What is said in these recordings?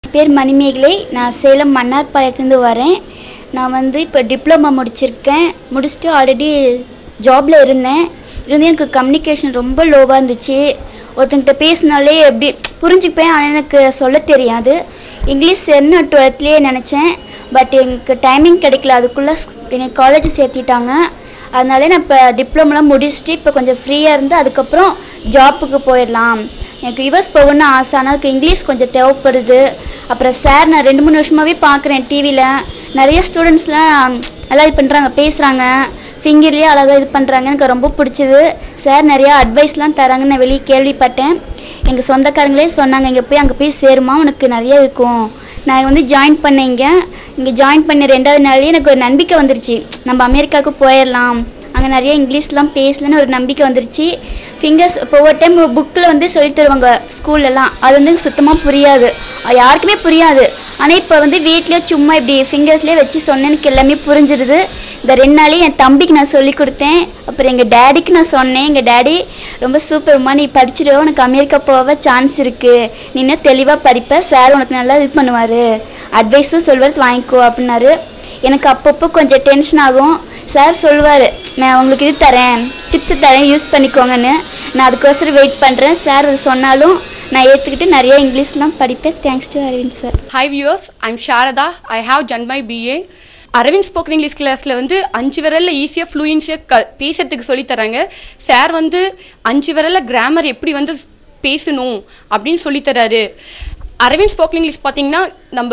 பேர் மணிமேகலை நான் சேலம் மன்னார்பாளையத்துலேருந்து வரேன் நான் வந்து இப்போ டிப்ளமா முடிச்சிருக்கேன் முடிச்சுட்டு ஆல்ரெடி ஜாபில் இருந்தேன் இருந்து எனக்கு கம்யூனிகேஷன் ரொம்ப லோவாக இருந்துச்சு ஒருத்தங்கிட்ட பேசினாலே எப்படி புரிஞ்சுப்பேன் ஆனால் எனக்கு சொல்ல தெரியாது இங்கிலீஷ் என்ன டுவெல்த்லேயே நினச்சேன் பட் எனக்கு டைமிங் கிடைக்கல அதுக்குள்ளே என்னை காலேஜ் சேர்த்திட்டாங்க அதனால நான் இப்போ டிப்ளமோலாம் முடிச்சுட்டு இப்போ கொஞ்சம் ஃப்ரீயாக இருந்து அதுக்கப்புறம் ஜாப்புக்கு போயிடலாம் எனக்கு யுஎஸ் போகணும்னு ஆசை ஆனால் அதுக்கு இங்கிலீஷ் கொஞ்சம் தேவைப்படுது அப்புறம் சார் நான் ரெண்டு மூணு வருஷமாகவே பார்க்குறேன் டிவியில் நிறைய ஸ்டூடெண்ட்ஸ்லாம் நல்லா இது பண்ணுறாங்க பேசுகிறாங்க ஃபிங்கர்லேயே அழகாக இது பண்ணுறாங்க எனக்கு ரொம்ப பிடிச்சது சார் நிறையா அட்வைஸ்லாம் தராங்கன்னு நான் வெளியே கேள்விப்பட்டேன் எங்கள் சொந்தக்காரங்களே சொன்னாங்க இங்கே போய் அங்கே போய் சேருமா உனக்கு நிறைய இருக்கும் நான் வந்து ஜாயின் பண்ணேன் இங்கே இங்கே ஜாயின் பண்ண ரெண்டாவது நாள்லேயே எனக்கு ஒரு நம்பிக்கை வந்துருச்சு நம்ம அமெரிக்காவுக்கு போயிடலாம் அங்கே நிறைய இங்கிலீஷ்லாம் பேசலன்னு ஒரு நம்பிக்கை வந்துருச்சு ஃபிங்கர்ஸ் இப்போ ஒவ்வொரு டைம் புக்கில் வந்து சொல்லித் தருவாங்க ஸ்கூல்லலாம் அது வந்து எனக்கு சுத்தமாக புரியாது அது யாருக்குமே புரியாது ஆனால் இப்போ வந்து வீட்லேயே சும்மா இப்படி ஃபிங்கர்ஸ்லேயே வச்சு சொன்னேன் எனக்கு எல்லாமே புரிஞ்சிருது இந்த ரெண்டு நாளே என் தம்பிக்கு நான் சொல்லி கொடுத்தேன் அப்புறம் எங்கள் டேடிக்கு நான் சொன்னேன் எங்கள் டேடி ரொம்ப சூப்பர்மா நீ படிச்சிடு உனக்கு அமெரிக்கா போக சான்ஸ் இருக்குது நீ இன்னும் தெளிவாக படிப்ப சார் உனக்கு நல்லா இது பண்ணுவார் அட்வைஸும் சொல்வது வாங்கிக்கோ அப்படின்னாரு எனக்கு அப்பப்போ கொஞ்சம் டென்ஷன் ஆகும் சார் சொல்லுவார் நான் உங்களுக்கு இது தரேன் டிப்ஸு தரேன் யூஸ் பண்ணிக்கோங்கன்னு நான் அதுக்கோசரம் வெயிட் பண்ணுறேன் சார் அது சொன்னாலும் நான் ஏற்றுக்கிட்டு நிறைய இங்கிலீஷ்லாம் படிப்பேன் thanks to Aravind sir Hi viewers, I'm Sharada. I have done my BA. Aravind spoken English கிளாஸில் வந்து அஞ்சு விரலில் ஈஸியாக ஃப்ளூயன்ஸியாக க பேசுறதுக்கு சொல்லித் தராங்க சார் வந்து அஞ்சு விரலில் கிராமர் எப்படி வந்து பேசணும் அப்படின்னு சொல்லித் தராரு அரவிந்த் ஸ்போக்கன் இங்கிலீஷ் பார்த்தீங்கன்னா நம்ம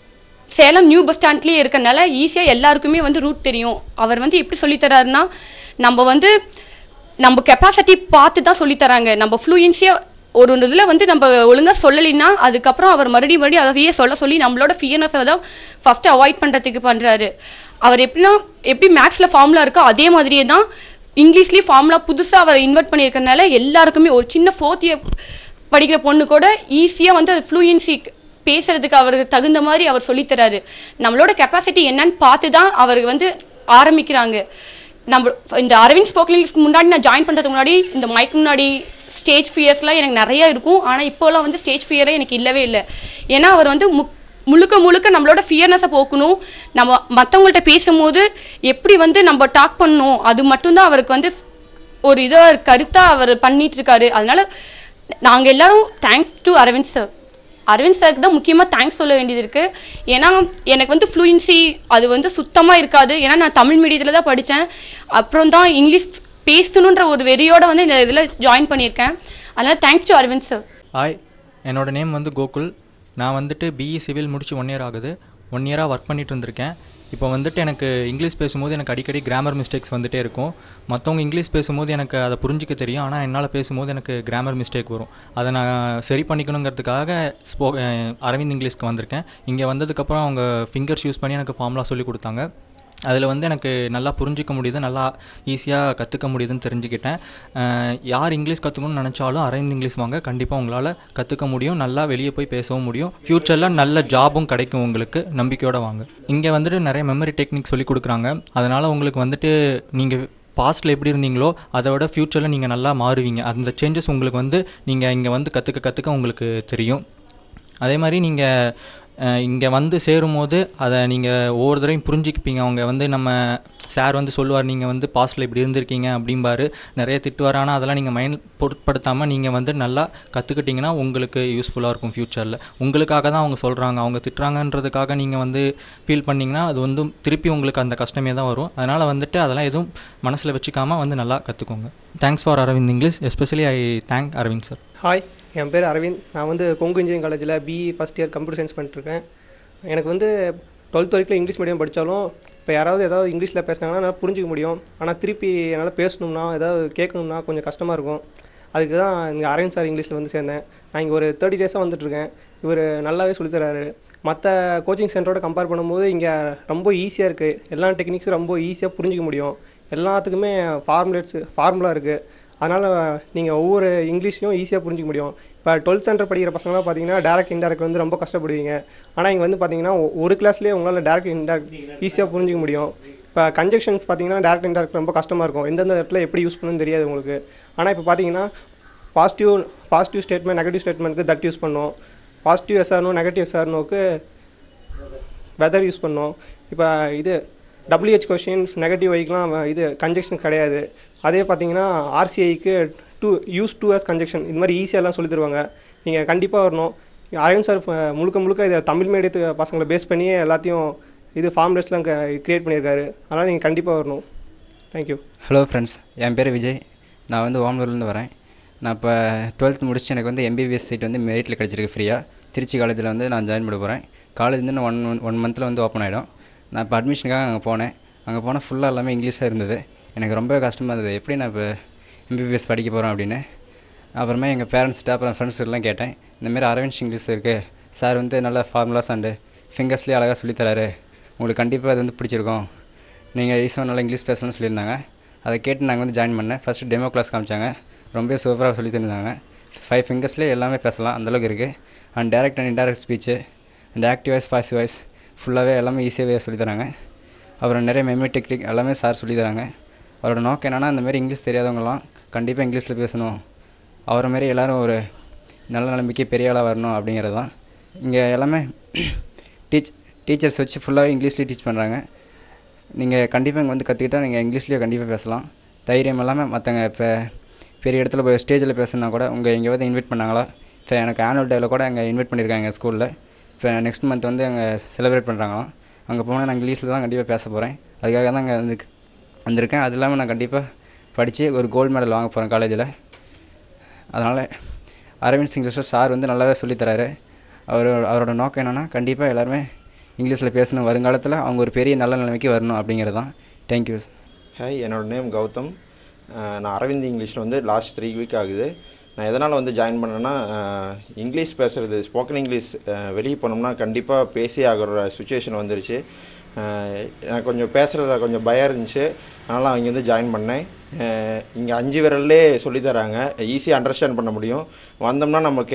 சேலம் நியூ பஸ் ஸ்டாண்ட்லேயே இருக்கறனால ஈஸியாக எல்லாருக்குமே வந்து ரூட் தெரியும் அவர் வந்து எப்படி சொல்லித் தராருன்னா நம்ம வந்து நம்ம கெப்பாசிட்டி பார்த்து தான் சொல்லித் தராங்க நம்ம ஃப்ளூயன்ஸியாக ஒரு இதில் வந்து நம்ம ஒழுங்காக சொல்லலைன்னா அதுக்கப்புறம் அவர் மறுபடியும் மறுபடியும் அதையே சொல்ல சொல்லி நம்மளோட ஃபியர்னஸை தான் ஃபஸ்ட்டு அவாய்ட் பண்ணுறதுக்கு பண்ணுறாரு அவர் எப்படின்னா எப்படி மேக்ஸில் ஃபார்முலா இருக்கோ அதே மாதிரியே தான் இங்கிலீஷ்லேயும் ஃபார்முலா புதுசாக அவர் இன்வெர்ட் பண்ணியிருக்கறனால எல்லாருக்குமே ஒரு சின்ன ஃபோர்த் இயர் படிக்கிற பொண்ணு கூட ஈஸியாக வந்து அது ஃப்ளூயன்சி பேசுறதுக்கு அவருக்கு தகுந்த மாதிரி அவர் சொல்லித்தராரு நம்மளோட கெப்பாசிட்டி என்னன்னு பார்த்து தான் அவர் வந்து ஆரம்பிக்கிறாங்க நம்ம இந்த அரவிந்த் ஸ்போக்கன் இங்கிலீஷ்க்கு முன்னாடி நான் ஜாயின் பண்ணுறதுக்கு முன்னாடி இந்த மைக் முன்னாடி ஸ்டேஜ் ஃபியர்ஸ்லாம் எனக்கு நிறைய இருக்கும் ஆனால் இப்போலாம் வந்து ஸ்டேஜ் ஃபியரே எனக்கு இல்லவே இல்லை ஏன்னா அவர் வந்து முக் முழுக்க முழுக்க நம்மளோட ஃபியர்னஸை போக்கணும் நம்ம மற்றவங்கள்ட்ட பேசும்போது எப்படி வந்து நம்ம டாக் பண்ணணும் அது மட்டும்தான் அவருக்கு வந்து ஒரு இதாக கருத்தாக அவர் பண்ணிட்டு இருக்காரு அதனால நாங்கள் எல்லாரும் thanks to Aravind sir Aravind சாருக்கு தான் முக்கியமாக தேங்க்ஸ் சொல்ல வேண்டியது இருக்குது ஏன்னா எனக்கு வந்து ஃப்ளூயன்சி அது வந்து சுத்தமாக இருக்காது ஏன்னா நான் தமிழ் மீடியத்தில் தான் படித்தேன் அப்புறம் தான் இங்கிலீஷ் பேசணுன்ற ஒரு வெறியோட வந்து இந்த இதில் ஜாயின் பண்ணியிருக்கேன் அதனால் thanks to Aravind sir hi என்னோட நேம் வந்து கோகுல் நான் வந்துட்டு பிஇ சிவில் முடிச்சு ஒன் இயர் ஆகுது ஒன் இயராக ஒர்க் பண்ணிட்டு இருந்திருக்கேன் இப்போ வந்துட்டு எனக்கு இங்கிலீஷ் பேசும்போது எனக்கு அடிக்கடி கிராமர் மிஸ்டேக்ஸ் வந்துட்டே இருக்கும் மற்றவங்க இங்கிலீஷ் பேசும்போது எனக்கு அதை புரிஞ்சிக்க தெரியும் ஆனால் என்னால் பேசும்போது எனக்கு கிராமர் மிஸ்டேக் வரும் அதை நான் சரி பண்ணிக்கணுங்கிறதுக்காக ஸ்போ அஹ் அரவிந்த் இங்கிலீஷ்க்கு வந்திருக்கேன் இங்கே வந்ததுக்கப்புறம் அவங்க ஃபிங்கர்ஸ் யூஸ் பண்ணி எனக்கு ஃபார்முலா சொல்லி கொடுத்தாங்க அதில் வந்து எனக்கு நல்லா புரிஞ்சிக்க முடியுது நல்லா ஈஸியாக கற்றுக்க முடியுதுன்னு தெரிஞ்சுக்கிட்டேன் அஹ் யார் இங்கிலீஷ் கற்றுக்கணும்னு நினச்சாலும் அரவிந்த் இங்கிலீஷ் வாங்க கண்டிப்பாக உங்களால் கற்றுக்க முடியும் நல்லா வெளியே போய் பேசவும் முடியும் ஃப்யூச்சரில் நல்ல ஜாபும் கிடைக்கும் உங்களுக்கு நம்பிக்கையோட வாங்க இங்கே வந்துட்டு நிறைய மெமரி டெக்னிக் சொல்லி கொடுக்குறாங்க அதனால் உங்களுக்கு வந்துட்டு நீங்கள் பாஸ்ட்டில் எப்படி இருந்தீங்களோ அதை விட ஃப்யூச்சரில் நீங்கள் நல்லா மாறுவீங்க அந்த சேஞ்சஸ் உங்களுக்கு வந்து நீங்கள் இங்கே வந்து கற்றுக்க கற்றுக்க உங்களுக்கு தெரியும் அதே மாதிரி நீங்கள் இங்கே வந்து சேரும்போது அதை நீங்கள் ஒவ்வொரு தடவையும் புரிஞ்சுக்கிப்பீங்க அவங்க வந்து நம்ம சார் வந்து சொல்லுவார் நீங்கள் வந்து பாஸ்ட்டில் இப்படி இருந்திருக்கீங்க அப்படிம்பாரு நிறைய திட்டுவார் ஆனால் அதெல்லாம் நீங்கள் மைண்ட் பொருட்படுத்தாமல் நீங்கள் வந்து நல்லா கற்றுக்கிட்டிங்கன்னா உங்களுக்கு யூஸ்ஃபுல்லாக இருக்கும் ஃப்யூச்சரில் உங்களுக்காக தான் அவங்க சொல்கிறாங்க அவங்க திட்டுறாங்கன்றதுக்காக நீங்கள் வந்து ஃபீல் பண்ணிங்கன்னா அது வந்து திருப்பி உங்களுக்கு அந்த கஷ்டமே தான் வரும் அதனால் வந்துட்டு அதெல்லாம் எதுவும் மனசில் வச்சுக்காம வந்து நல்லா கற்றுக்கோங்க thanks for Aravind English especially I thank Aravind sir hi என் பேர் அரவிந்த் நான் வந்து கொங்கு இன்ஜினியரிங் காலேஜில் BE first year computer science பண்ணிட்டுருக்கேன் எனக்கு வந்து டுவெல்த் வரைக்கும் இங்கிலீஷ் மீடியம் படித்தாலும் இப்போ யாராவது ஏதாவது இங்கிலீஷில் பேசுனாங்கன்னா என்னால் புரிஞ்சிக்க முடியும் ஆனால் திருப்பி என்னால் பேசணும்னா ஏதாவது கேட்கணும்னா கொஞ்சம் கஷ்டமாக இருக்கும் அதுக்கு தான் இங்கே அரவிந்த் சார் இங்கிலீஷில் வந்து சேர்ந்தேன் நான் இங்கே ஒரு தேர்ட்டி டேஸாக வந்துட்டுருக்கேன் இவர் நல்லாவே சொல்லித் தராரு மற்ற கோச்சிங் சென்டரோட கம்பேர் பண்ணும்போது இங்கே ரொம்ப ஈஸியாக இருக்குது எல்லா டெக்னிக்ஸும் ரொம்ப ஈஸியாக புரிஞ்சிக்க முடியும் எல்லாத்துக்குமே ஃபார்முலேட்ஸு ஃபார்முலா இருக்குது அதனால் நீங்கள் ஒவ்வொரு இங்கிலீஷையும் ஈஸியாக புரிஞ்சிக்க முடியும் இப்போ டுவெல்த் ஸ்டாண்டர்ட் படிக்கிற பசங்களாம் பார்த்தீங்கன்னா டேரக்ட் இன்டேரக்ட் வந்து ரொம்ப கஷ்டப்படுவீங்க ஆனால் இங்கே வந்து பார்த்தீங்கன்னா ஒ- ஒரு கிளாஸ்லேயே உங்களால் டேரக்ட் இன்டேரக்ட் ஈஸியாக புரிஞ்சிக்க முடியும் இப்போ கன்ஜெக்ஷன்ஸ் பார்த்தீங்கன்னா டேரக்ட் இன்டேரக்ட் ரொம்ப கஷ்டமாக இருக்கும் எந்தெந்த இடத்துல எப்படி யூஸ் பண்ணணும்னு தெரியாது உங்களுக்கு ஆனால் இப்போ பார்த்தீங்கன்னா பாசிட்டிவ் பாசிட்டிவ் ஸ்டேட்மெண்ட் நெகட்டிவ் ஸ்டேட்மெண்ட்க்கு தட் யூஸ் பண்ணோம் பாசிட்டிவ் எஸ்ஆர்னோ நெகட்டிவ் எஸ்ஆர்னோக்கு வெதர் யூஸ் பண்ணோம் இப்போ இது டபிள்யூஹெச் கொஷின்ஸ் நெகட்டிவ் வைக்கெலாம் இது கன்ஜெக்ஷன் கிடையாது அதே பார்த்தீங்கன்னா ஆர்சிஐக்கு to use to as conjunction இது மாதிரி ஈஸியாலாம் சொல்லி தருவாங்க நீங்கள் கண்டிப்பாக வரணும் அரவிந்த் சார் முழுக்க முழுக்க இதை தமிழ் மீடியத்து பசங்களை பேஸ் பண்ணியே எல்லாத்தையும் இது ஃபார்ம்லெஸ்லாம் க்ரியேட் பண்ணியிருக்காரு அதனால் நீங்கள் கண்டிப்பாக வரணும் தேங்க்யூ ஹலோ ஃப்ரெண்ட்ஸ் என் பேர் விஜய் நான் வந்து ஓமலூர்லேருந்து வரேன் நான் இப்போ டுவெல்த் முடிச்சு எனக்கு வந்து எம்பிபிஎஸ் சீட் வந்து மெரிட்டில் கிடச்சிருக்கு ஃப்ரீயாக திருச்சி காலேஜில் வந்து நான் ஜாயின் பண்ண போகிறேன் காலேஜ் வந்து ஒன் ஒன் மந்தில் வந்து ஓப்பன் ஆகிடும் நான் இப்போ அட்மிஷனுக்காக அங்கே போனேன் அங்கே போனால் ஃபுல்லாக எல்லாமே இங்கிலீஷாக இருந்தது எனக்கு ரொம்ப கஷ்டமாக இருந்தது எப்படி நான் இப்போ எம்பிபிஎஸ் படிக்க போகிறேன் அப்படின்னு அப்புறமா எங்கள் பேரண்ட்ஸ்கிட்ட அப்புறம் ஃப்ரெண்ட்ஸ் எல்லாம் கேட்டேன் இந்தமாரி அரவிந்த் இங்கிலீஷ் இருக்குது சார் வந்து நல்ல ஃபார்முலாஸ் அண்டு ஃபிங்கர்ஸ்லேயே அழகாக சொல்லித்தராரு உங்களுக்கு கண்டிப்பாக அது வந்து பிடிச்சிருக்கும் நீங்கள் ஈஸியாக நல்லா இங்கிலீஷ் பேசணும்னு சொல்லியிருந்தாங்க அதை கேட்டு நாங்கள் வந்து ஜாயின் பண்ணேன் ஃபஸ்ட்டு டெமோ கிளாஸ் காமிச்சாங்க ரொம்ப சூப்பராக சொல்லி தந்தாங்க ஃபைவ் ஃபிங்கர்ஸ்லேயே எல்லாமே பேசலாம் அந்தளவுக்கு இருக்குது and direct and indirect speech and active voice passive voice ஃபுல்லாகவே எல்லாமே ஈஸியாகவே சொல்லித் தராங்க அப்புறம் நிறைய மெமரி டெக்னிக் எல்லாமே சார் சொல்லித் தராங்க அவரோட நோக்கம் என்னென்னா இந்த மாதிரி இங்கிலீஷ் தெரியாதவங்கலாம் கண்டிப்பாக இங்கிலீஷில் பேசணும் அவரை மாரி எல்லோரும் ஒரு நல்ல நிலைமைக்கு பெரிய ஆளாக வரணும் அப்படிங்கிறது தான் இங்கே எல்லாமே டீச் டீச்சர்ஸ் வச்சு ஃபுல்லாகவே இங்கிலீஷ்லேயே டீச் பண்ணுறாங்க நீங்கள் கண்டிப்பாக இங்கே வந்து கற்றுக்கிட்டா நீங்கள் இங்கிலீஷ்லேயே கண்டிப்பாக பேசலாம் தைரியம் இல்லாமல் மற்றவங்க இப்போ பெரிய இடத்துல போய் ஸ்டேஜில் பேசுனா கூட உங்கள் எங்கேயாவது இன்வைட் பண்ணாங்களா இப்போ எனக்கு ஆனுவல் டேவில் கூட அங்கே இன்வைட் பண்ணியிருக்காங்க ஸ்கூலில் இப்போ நெக்ஸ்ட் மந்த் வந்து அங்கே செலிப்ரேட் பண்ணுறாங்களாம் அங்கே போனால் நான் இங்கிலீஷில் தான் கண்டிப்பாக பேச போகிறேன் அதுக்காக தான் அங்கே வந்து வந்திருக்கேன் அது இல்லாமல் நான் கண்டிப்பாக படித்து ஒரு கோல்டு மெடல் வாங்க போகிறேன் காலேஜில் அதனால் அரவிந்த் இங்கிலீஷில் சார் வந்து நல்லாவே சொல்லித்தராரு அவர் அவரோட நோக்கம் என்னென்னா கண்டிப்பாக எல்லாருமே இங்கிலீஷில் பேசணும் வருங்காலத்தில் அவங்க ஒரு பெரிய நல்ல நிலைமைக்கு வரணும் அப்படிங்கிறது தான் தேங்க்யூ ஹாய் என்னோட நேம் கௌதம் அஹ் நான் அரவிந்த் இங்கிலீஷில் வந்து லாஸ்ட் த்ரீ வீக் ஆகுது நான் எதனால் வந்து ஜாயின் பண்ணேன்னா அஹ் இங்கிலீஷ் பேசுகிறது ஸ்போக்கன் இங்கிலீஷ் அஹ் வெளியே போனோம்னா கண்டிப்பாக பேசி ஆகிற சுச்சுவேஷன் வந்துருச்சு அஹ் எனக்கு கொஞ்சம் பேசுகிறதுல கொஞ்சம் பயம் இருந்துச்சு அதனால் அவங்க வந்து ஜாயின் பண்ணேன் இங்கே அஞ்சு விரல்லே சொல்லித்தராங்க ஈஸியாக அண்டர்ஸ்டாண்ட் பண்ண முடியும் வந்தோம்னா நமக்கு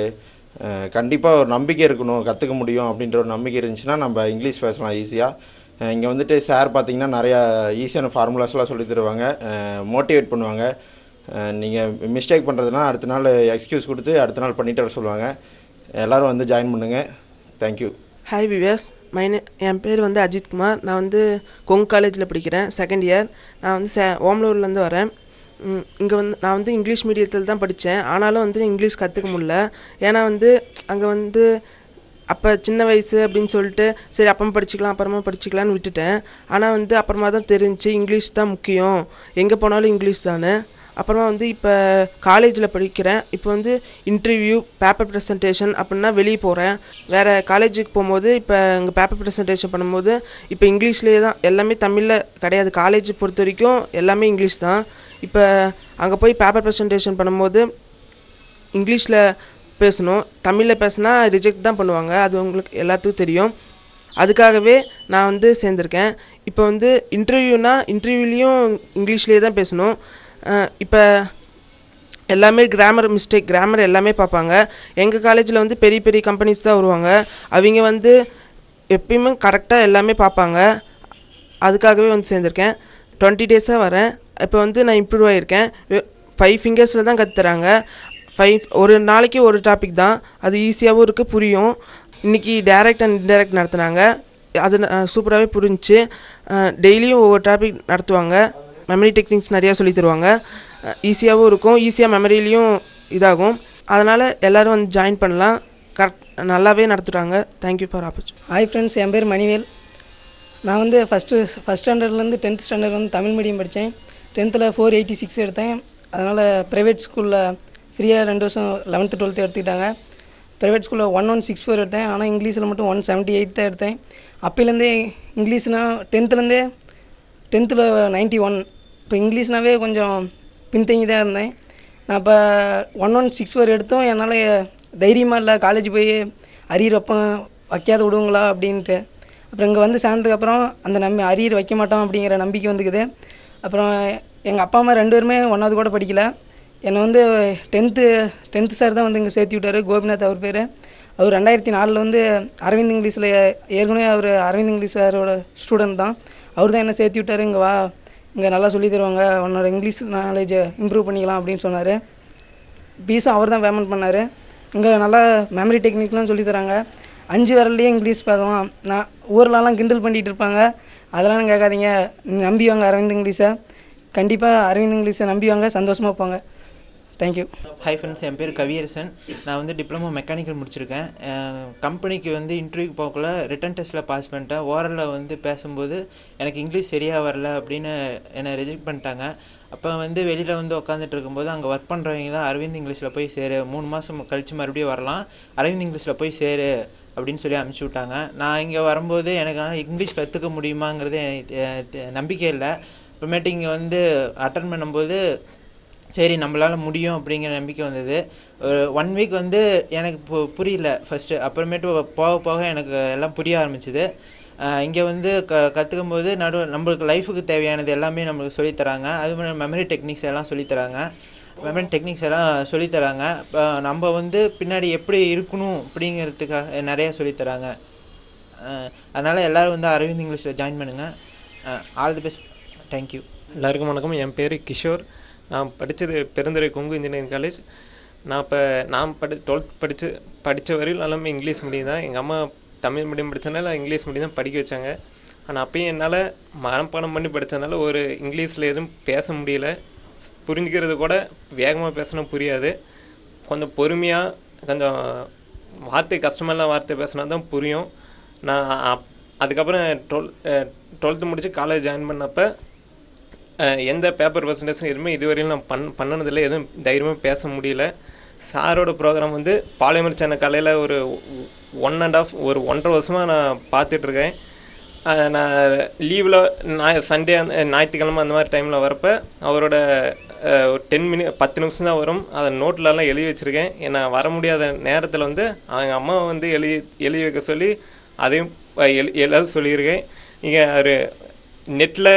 கண்டிப்பாக ஒரு நம்பிக்கை இருக்கணும் கற்றுக்க முடியும் அப்படின்ற ஒரு நம்பிக்கை இருந்துச்சுன்னா நம்ம இங்கிலீஷ் பேசலாம் ஈஸியாக இங்கே வந்துட்டு சார் பார்த்தீங்கன்னா நிறையா ஈஸியான ஃபார்முலாஸ்லாம் சொல்லி தருவாங்க மோட்டிவேட் பண்ணுவாங்க நீங்கள் மிஸ்டேக் பண்ணுறதுனா அடுத்த நாள் எக்ஸ்கியூஸ் கொடுத்து அடுத்த நாள் பண்ணிட்டு வர சொல்லுவாங்க எல்லோரும் வந்து ஜாயின் பண்ணுங்கள் தேங்க்யூ ஹாய் விவேஸ் மைனே என் பேர் வந்து அஜித் குமார் நான் வந்து கொங்கு காலேஜில் படிக்கிறேன் செகண்ட் இயர் நான் வந்து சே ஓமலூர்லேருந்து வரேன் இங்கே வந்து நான் வந்து இங்கிலீஷ் மீடியத்தில் தான் படித்தேன் ஆனாலும் வந்து இங்கிலீஷ் கற்றுக்க முடியல ஏன்னா வந்து அங்கே வந்து அப்போ சின்ன வயசு அப்படின்னு சொல்லிட்டு சரி அப்புறமா படிச்சுக்கலாம் அப்புறமா படிச்சுக்கலான்னு விட்டுட்டேன் ஆனால் வந்து அப்புறமா தான் தெரிஞ்சுச்சு இங்கிலீஷ் தான் முக்கியம் எங்கே போனாலும் இங்கிலீஷ் தானே அப்புறமா வந்து இப்போ காலேஜில் படிக்கிறேன் இப்போ வந்து இன்டர்வியூ பேப்பர் ப்ரெசன்டேஷன் அப்படின்னா வெளியே போகிறேன் வேறு காலேஜுக்கு போகும்போது இப்போ இங்கே பேப்பர் ப்ரெசன்டேஷன் பண்ணும்போது இப்போ இங்கிலீஷ்லேயே தான் எல்லாமே தமிழில் கிடையாது காலேஜ் பொறுத்த வரைக்கும் எல்லாமே இங்கிலீஷ் தான் இப்போ அங்கே போய் பேப்பர் ப்ரெசன்டேஷன் பண்ணும்போது இங்கிலீஷில் பேசணும் தமிழில் பேசினா ரிஜெக்ட் தான் பண்ணுவாங்க அது உங்களுக்கு எல்லாத்துக்கும் தெரியும் அதுக்காகவே நான் வந்து சேர்ந்துருக்கேன் இப்போ வந்து இன்டர்வியூனா இன்டர்வியூலேயும் இங்கிலீஷ்லேயே தான் பேசணும் இப்போ எல்லாமே கிராமர் மிஸ்டேக் கிராமர் எல்லாமே பார்ப்பாங்க எங்கள் காலேஜில் வந்து பெரிய பெரிய கம்பெனிஸ் தான் வருவாங்க அவங்க வந்து எப்பயுமே கரெக்டாக எல்லாமே பார்ப்பாங்க அதுக்காகவே வந்து சேர்ந்துருக்கேன் டுவெண்ட்டி டேஸாக வரேன் இப்போ வந்து நான் இம்ப்ரூவ் ஆகியிருக்கேன் ஃபைவ் ஃபிங்கர்ஸில் தான் கற்றுத்தராங்க ஃபைவ் ஒரு நாளைக்கு ஒரு டாபிக் தான் அது ஈஸியாகவும் இருக்குது புரியும் இன்றைக்கி டேரக்ட் அண்ட் இன்டெரக்ட் நடத்துனாங்க அது சூப்பராகவே புரிஞ்சுச்சு டெய்லியும் ஒவ்வொரு டாபிக் நடத்துவாங்க மெமரி டெக்னிக்ஸ் நிறையா சொல்லி தருவாங்க ஈஸியாகவும் இருக்கும் ஈஸியாக மெமரிலையும் இதாகும் அதனால் எல்லோரும் வந்து ஜாயின் பண்ணலாம் கரெக்ட் நல்லாவே நடத்துகிறாங்க thank you for opportunity hi friends என் பேர் மணிவேல் நான் வந்து ஃபஸ்ட்டு ஃபஸ்ட் ஸ்டாண்டர்ட்லேருந்து டென்த் ஸ்டாண்டர்ட் வந்து தமிழ் மீடியம் படித்தேன் டென்த்தில் ஃபோர் எயிட்டி சிக்ஸ் எடுத்தேன் அதனால் ப்ரைவேட் ஸ்கூலில் ஃப்ரீயாக ரெண்டு வருஷம் லெவன்த்து டுவெல்த்து எடுத்துக்கிட்டாங்க ப்ரைவேட் ஸ்கூலில் ஒன் ஒன் சிக்ஸ் ஃபோர் எடுத்தேன் ஆனால் இங்கிலீஷில் மட்டும் ஒன் செவன்ட்டி எயிட் தான் எடுத்தேன் அப்போலேருந்தே இங்கிலீஷ்னால் டென்த்துலேருந்தே டென்த்தில் நைன்ட்டி ஒன் இப்போ இங்கிலீஷ்னாவே கொஞ்சம் பின்தங்கி தான் இருந்தேன் நான் இப்போ ஒன் ஒன் சிக்ஸ் ஃபோர் எடுத்தும் என்னால் தைரியமாக இல்லை காலேஜ் போய் அரியர் வைப்பேன் வைக்காத விடுங்களா அப்படின்ட்டு அப்புறம் இங்கே வந்து சேர்ந்ததுக்கப்புறம் அந்த நம்பி அரியர் வைக்க மாட்டோம் அப்படிங்கிற நம்பிக்கை வந்துக்குது அப்புறம் எங்கள் அப்பா அம்மா ரெண்டு பேருமே ஒன்றாவது கூட படிக்கல என்னை வந்து டென்த்து டென்த்து சார் தான் வந்து இங்கே சேர்த்து விட்டார் கோபிநாத் அவர் பேர் அவர் ரெண்டாயிரத்தி நாலில் வந்து அரவிந்த் இங்கிலீஷில் ஏற்கனவே அவர் அரவிந்த் இங்கிலீஷ் சாரோட ஸ்டூடெண்ட் தான் அவர் தான் என்ன சேர்த்து விட்டார் இங்கே வா இங்கே நல்லா சொல்லி தருவாங்க உன்னோட இங்கிலீஷ் நாலேஜை இம்ப்ரூவ் பண்ணிக்கலாம் அப்படின்னு சொன்னார் ஃபீஸும் அவர் தான் பேமெண்ட் பண்ணார் இங்கே நல்லா மெமரி டெக்னிக்லாம் சொல்லித் தராங்க அஞ்சு விரல்லையே இங்கிலீஷ் பேசலாம் நான் ஊர்லலாம் கிண்டல் பண்ணிகிட்டு இருப்பாங்க அதெல்லாம் கேட்காதீங்க நம்பி வாங்க அரவிந்த் இங்கிலீஷை கண்டிப்பாக அரவிந்த் இங்கிலீஷை நம்பி வாங்க சந்தோஷமாக போங்க தேங்க்யூ ஹாய் ஃப்ரெண்ட்ஸ் என் பேர் கவியரசன் நான் வந்து டிப்ளமோ மெக்கானிக்கல் முடிச்சிருக்கேன் கம்பெனிக்கு வந்து இன்டர்வியூக்கு போகக்குள்ள ரிட்டன் டெஸ்ட்டில் பாஸ் பண்ணிட்டேன் ஓரலில் வந்து பேசும்போது எனக்கு இங்கிலீஷ் சரியாக வரல அப்படின்னு என்னை ரிஜெக்ட் பண்ணிட்டாங்க அப்போ வந்து வெளியில் வந்து உட்காந்துட்டு இருக்கும்போது அங்கே ஒர்க் பண்ணுறவங்க தான் அரவிந்த் இங்கிலீஷில் போய் சேரு மூணு மாதம் கழித்து மறுபடியும் வரலாம் அரவிந்த் இங்கிலீஷில் போய் சேரு அப்படின்னு சொல்லி அனுப்பிச்சி விட்டாங்க நான் இங்கே வரும்போது எனக்கு ஆனால் இங்கிலீஷ் கற்றுக்க முடியுமாங்கிறது எனக்கு தெ- தெ- நம்பிக்கை இல்லை அப்புறமேட்டு இங்கே வந்து அட்டன் பண்ணும்போது சரி நம்மளால் முடியும் அப்படிங்கிற நம்பிக்கை வந்தது ஒரு ஒன் வீக் வந்து எனக்கு பு புரியல ஃபஸ்ட்டு அப்புறமேட்டு போக போக எனக்கு எல்லாம் புரிய ஆரம்பிச்சுது இங்கே வந்து க கற்றுக்கும் போது நடு நம்மளுக்கு லைஃபுக்கு தேவையானது எல்லாமே நம்மளுக்கு சொல்லித் தராங்க அது மெமரி டெக்னிக்ஸ் எல்லாம் சொல்லித் தராங்க மெமரி டெக்னிக்ஸ் எல்லாம் சொல்லித் தராங்க இப்போ நம்ம வந்து பின்னாடி எப்படி இருக்கணும் அப்படிங்கிறதுக்காக நிறைய சொல்லித் தராங்க அதனால் எல்லோரும் வந்து அரவிந்த் இங்கிலீஷில் ஜாயின் பண்ணுங்கள் ஆல் தி பெஸ்ட் தேங்க்யூ எல்லாருக்கும் வணக்கம் என் பேர் கிஷோர் நான் படித்தது பெருந்துறை கொங்கு இன்ஜினியரிங் காலேஜ் நான் இப்போ நான் படி டுவெல்த் படித்து படித்த வரையும் எல்லாமே இங்கிலீஷ் மீடியம் தான் எங்கள் அம்மா தமிழ் மீடியம் படித்தனால இங்கிலீஷ் மீடியம் தான் படிக்க வச்சாங்க ஆனால் அப்பயும் என்னால் மனப்பாடம் பண்ணி படித்ததுனால ஒரு இங்கிலீஷில் எதுவும் பேச முடியல புரிஞ்சுக்கிறது கூட வேகமாக பேசினா புரியாது கொஞ்சம் பொறுமையாக கொஞ்சம் வார்த்தை கஷ்டமெல்லாம் வார்த்தை பேசினா தான் புரியும் நான் அப் அதுக்கப்புறம் டுவெல் டுவெல்த்து முடித்து காலேஜ் ஜாயின் பண்ணப்போ அஹ், எந்த பேப்பர் பர்சன்டேஜும் எதுவுமே இதுவரையும் நான் பண் பண்ணனதில்லை எதுவும் தைரியமாக பேச முடியல சாரோட ப்ரோக்ராம் வந்து பாளையமர் சென்னை கலையில் ஒரு ஒன் அண்ட் ஆஃப் ஒரு ஒன்றரை வருஷமாக நான் பார்த்துட்ருக்கேன் நான் லீவில் நான் சண்டே அந்த ஞாயிற்றுக்கிழமை அந்த மாதிரி டைமில் வரப்போ அவரோட அஹ், ஒரு டென் மினி பத்து நிமிஷம் தான் வரும் அதை நோட்லலாம் எழுதி வச்சுருக்கேன் நான் வர முடியாத நேரத்தில் வந்து அவங்க அம்மா வந்து எழுதி எழுதி வைக்க சொல்லி அதையும் அஹ், எழு எழுத சொல்லியிருக்கேன் இங்கே ஒரு நெட்டில்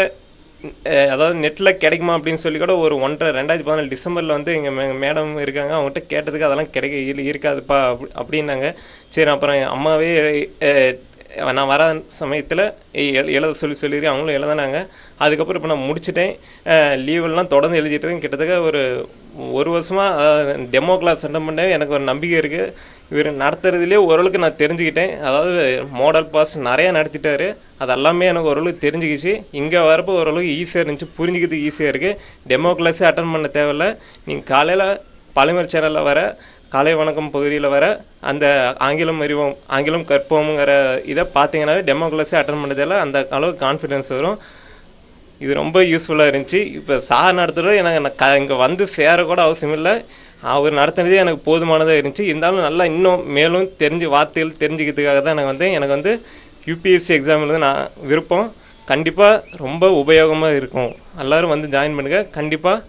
அதாவது நெட்டில் கிடைக்குமா அப்படின்னு சொல்லி கூட ஒரு ஒன்றரை ரெண்டாயிரத்தி பதினாலு டிசம்பரில் வந்து எங்கள் மே மேடம் இருக்காங்க அவங்ககிட்ட கேட்டதுக்கு அதெல்லாம் கிடைக்க இரு- இருக்காதுப்பா அப்படி அப்படின்னாங்க சரி அப்புறம் என் அம்மாவே அஹ், நான் வர சமயத்தில் எழுத சொல்லி சொல்லிடுறேன் அவங்களும் எழுதுனாங்க அதுக்கப்புறம் இப்போ நான் முடிச்சிட்டேன் லீவெல்லாம் தொடர்ந்து எழுதிட்டு இருக்கேன் கிட்டத்தட்ட ஒரு ஒரு வருஷமாக டெமோ கிளாஸ் அட்டன் பண்ணவே எனக்கு ஒரு நம்பிக்கை இருக்குது இவர் நடத்துறதுலேயே ஓரளவுக்கு நான் தெரிஞ்சுக்கிட்டேன் அதாவது மாடல் பாஸ் நிறையா நடத்திட்டாரு அது எல்லாமே எனக்கு ஓரளவுக்கு தெரிஞ்சுக்கிச்சு இங்கே வரப்போ ஓரளவுக்கு ஈஸியாக இருந்துச்சு புரிஞ்சுக்கிறதுக்கு ஈஸியாக இருக்குது டெமோ கிளாஸே அட்டன் பண்ண தேவையில்ல நீங்கள் காலையில் பழமர் சேனலில் வர காலை வணக்கம் பகுதியில் வர அந்த ஆங்கிலம் அறிவோம் ஆங்கிலம் கற்போம்ங்கிற இதை பார்த்தீங்கன்னாவே டெமோ கிளாஸே அட்டன் பண்ணதில் அந்த அளவுக்கு கான்ஃபிடென்ஸ் வரும் இது ரொம்ப யூஸ்ஃபுல்லாக இருந்துச்சு இப்போ சார் நடத்துகிற எனக்கு நான் க இங்கே வந்து சேர கூட அவசியம் இல்லை அவர் நடத்துனதே எனக்கு போதுமானதாக இருந்துச்சு இருந்தாலும் நல்லா இன்னும் மேலும் தெரிஞ்சு வார்த்தைகள் தெரிஞ்சுக்கிறதுக்காக தான் எனக்கு வந்து எனக்கு வந்து யூபிஎஸ்சி எக்ஸாம் வந்து நான் விருப்பம் கண்டிப்பாக ரொம்ப உபயோகமாக இருக்கும் எல்லோரும் வந்து ஜாயின் பண்ணுங்கள் கண்டிப்பாக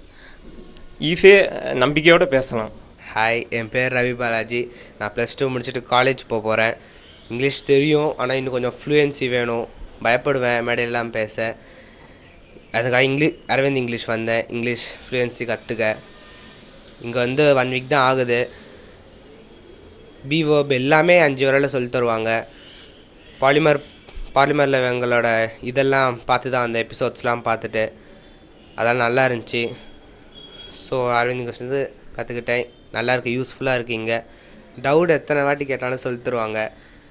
ஈஸியாக நம்பிக்கையோடு பேசலாம் ஹாய் என் பேர் ரவி பாலாஜி நான் ப்ளஸ் டூ முடிச்சுட்டு காலேஜ் போக போகிறேன் இங்கிலீஷ் தெரியும் ஆனால் இன்னும் கொஞ்சம் ஃப்ளூயன்சி வேணும் பயப்படுவேன் மேடையெல்லாம் பேச அதுக்காக இங்கிலீஷ் அரவிந்த் இங்கிலீஷ் வந்தேன் இங்கிலீஷ் ஃப்ளூயன்சி கற்றுக்க இங்கே வந்து ஒன் வீக் தான் ஆகுது பிஓப் எல்லாமே அஞ்சு வரையில் சொல்லி தருவாங்க பாலிமர் பாலிமரில் எங்களோட இதெல்லாம் பார்த்து தான் அந்த எபிசோட்ஸ்லாம் பார்த்துட்டு அதெல்லாம் நல்லா இருந்துச்சு ஸோ அரவிந்த் இங்கிலீஷ் வந்து கற்றுக்கிட்டேன் நல்லா இருக்குது யூஸ்ஃபுல்லாக இருக்குது இங்கே டவுட் எத்தனை வாட்டி கேட்டாலும் சொல்லி தருவாங்க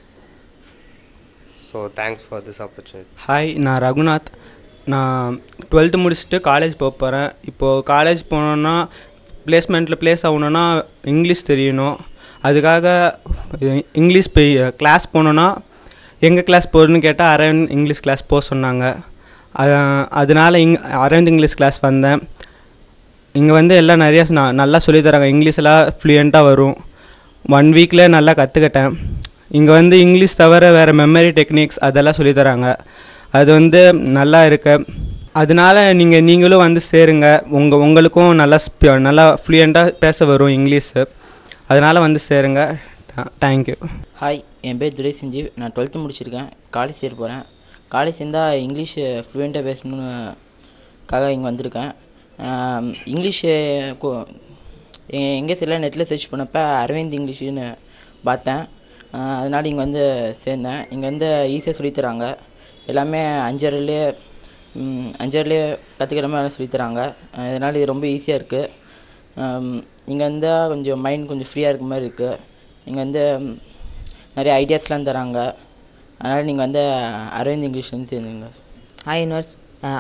so thanks for this opportunity hi நான் ரகுநாத் நான் டுவெல்த்து முடிச்சுட்டு காலேஜ் போக போகிறேன் இப்போது காலேஜ் போனோன்னா பிளேஸ்மெண்ட்டில் ப்ளேஸ் ஆகணுன்னா இங்கிலீஷ் தெரியணும் அதுக்காக இ- இங்கிலீஷ் போய் கிளாஸ் போனோன்னா எங்கள் கிளாஸ் போகணுன்னு கேட்டால் அரவிந்த் இங்கிலீஷ் கிளாஸ் போக சொன்னாங்க அ- அதனால இங் அரவிந்த் இங்கிலீஷ் கிளாஸ் வந்தேன் இங்கே வந்து எல்லாம் நிறையா ந- நல்லா சொல்லித் தராங்க இங்கிலீஷ் எல்லாம் ஃப்ளூயண்ட்டாக வரும் ஒன் வீக்கில் நல்லா கற்றுக்கிட்டேன் இங்கே வந்து இங்கிலீஷ் தவிர வேறு மெமரி டெக்னிக்ஸ் அதெல்லாம் சொல்லித் தராங்க அது வந்து நல்லா இருக்கு அதனால நீங்கள் நீங்களும் வந்து சேருங்க உங்கள் உங்களுக்கும் நல்லா ஸ்பி நல்லா ஃப்ளூயண்ட்டாக பேச வரும் இங்கிலீஷு அதனால் வந்து சேருங்க தேங்க்யூ ஹாய் என் பேர் துரை சஞ்சீவ் நான் டுவெல்த்து முடிச்சிருக்கேன் காலேஜ் சேர போகிறேன் காலேஜ் சேர்ந்தால் இங்கிலீஷ் ஃப்ளூயண்ட்டாக பேசணுன்னுக்காக இங்கே வந்திருக்கேன் ஆம், இங்கிலீஷு கு- எ- எங்கே சில நெட்டில் சர்ச் பண்ணப்போ அரவிந்த் இங்கிலீஷுன்னு பார்த்தேன் ஆ, அதனால இங்கே வந்து சேர்ந்தேன் இங்கே வந்து ஈஸியாக சொல்லித் தராங்க எல்லாமே அஞ்சரைலே அஞ்சரைலே கற்றுக்கிற மாதிரி சொல்லித் தராங்க அதனால் இது ரொம்ப ஈஸியாக இருக்குது இங்கே வந்தால் கொஞ்சம் மைண்ட் கொஞ்சம் ஃப்ரீயாக இருக்க மாதிரி இருக்குது இங்கே வந்து ம், நிறைய ஐடியாஸ்லாம் தராங்க அதனால் நீங்கள் வந்து அரவிந்த் இங்கிலீஷ் வந்து தெரிஞ்சுங்க ஹாய் யூனிவர்ஸ்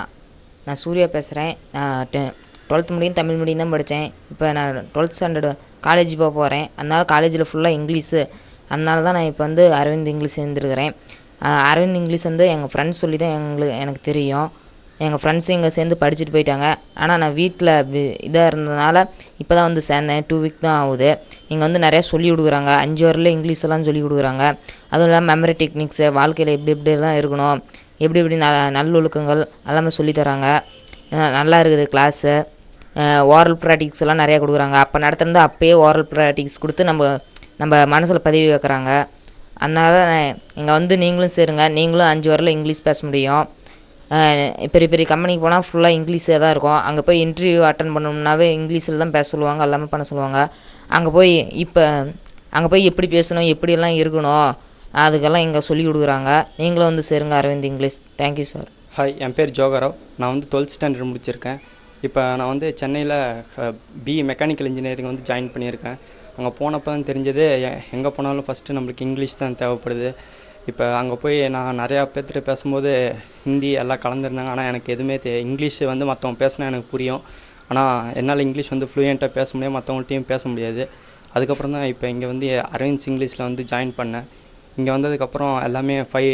நான் சூர்யா பேசுகிறேன் நான் டெ டுவெல்த் முடியும் தமிழ் மீடியம் தான் படித்தேன் இப்போ நான் டுவெல்த் ஸ்டாண்டர்டு காலேஜ் போக போகிறேன் அதனால் காலேஜில் ஃபுல்லாக இங்கிலீஷு அதனால தான் நான் இப்போ வந்து அரவிந்த் இங்கிலீஷ் சேர்ந்துருக்கிறேன் அஹ் அரவிந்த் இங்கிலீஷ் வந்து எங்கள் ஃப்ரெண்ட்ஸ் சொல்லி தான் எங்களுக்கு எனக்கு தெரியும் எங்கள் ஃப்ரெண்ட்ஸும் இங்கே சேர்ந்து படிச்சுட்டு போயிட்டாங்க ஆனால் நான் வீட்டில் இதாக இருந்ததுனால இப்போ தான் வந்து சேர்ந்தேன் டூ வீக் தான் ஆகுது இங்கே வந்து நிறையா சொல்லி கொடுக்குறாங்க அஞ்சு வரல இங்கிலீஷ் எல்லாம் சொல்லி கொடுக்குறாங்க அதுவும் இல்லாமல் மெமரி டெக்னிக்ஸு வாழ்க்கையில் எப்படி எப்படிலாம் இருக்கணும் எப்படி எப்படி ந நல்லொழுக்கங்கள் எல்லாமே சொல்லித் தராங்க அஹ் நல்லா இருக்குது கிளாஸு ஓரல் ப்ராக்டிக்ஸ் எல்லாம் நிறையா கொடுக்குறாங்க அப்போ நடத்துனது அப்பயே ஓரல் ப்ராக்டிக்ஸ் கொடுத்து நம்ம நம்ம மனசில் பதிவு வைக்கிறாங்க அதனால் இங்கே வந்து நீங்களும் சேருங்க நீங்களும் அஞ்சு வரல இங்கிலீஷ் பேச முடியும் அஹ் பெரிய பெரிய கம்பெனிக்கு போனால் ஃபுல்லாக இங்கிலீஷே தான் இருக்கும் அங்கே போய் இன்டர்வியூ அட்டன் பண்ணணும்னாவே இங்கிலீஷில் தான் பேச சொல்லுவாங்க எல்லாமே பண்ண சொல்லுவாங்க அங்கே போய் இப்போ அங்கே போய் எப்படி பேசணும் எப்படியெல்லாம் இருக்கணும் அதுக்கெல்லாம் இங்கே சொல்லி கொடுக்குறாங்க நீங்களும் வந்து சேருங்க Aravind English thank you sir hi என் பேர் ஜோகராவ் நான் வந்து டுவெல்த் ஸ்டாண்டர்ட் முடிச்சிருக்கேன் இப்போ நான் வந்து சென்னையில் பிஇ மெக்கானிக்கல் இன்ஜினியரிங் வந்து ஜாயின் பண்ணியிருக்கேன் அங்கே போனப்போ தான் தெரிஞ்சது எங்கே போனாலும் ஃபஸ்ட்டு நம்மளுக்கு இங்கிலீஷ் தான் தேவைப்படுது இப்போ அங்கே போய் நான் நிறையா பேர்த்துட்டு பேசும்போது ஹிந்தி எல்லாம் கலந்துருந்தாங்க ஆனால் எனக்கு எதுவுமே தெ இங்கிலீஷ் வந்து மற்றவங்க பேசினா எனக்கு புரியும் ஆனால் என்னால் இங்கிலீஷ் வந்து ஃப்ளூயண்ட்டாக பேச முடியாது மற்றவங்கள்ட்டையும் பேச முடியாது அதுக்கப்புறம் தான் இப்போ இங்கே வந்து அரவிந்த்ஸ் இங்கிலீஷில் வந்து ஜாயின் பண்ணேன் இங்கே வந்ததுக்கப்புறம் எல்லாமே ஃபைவ்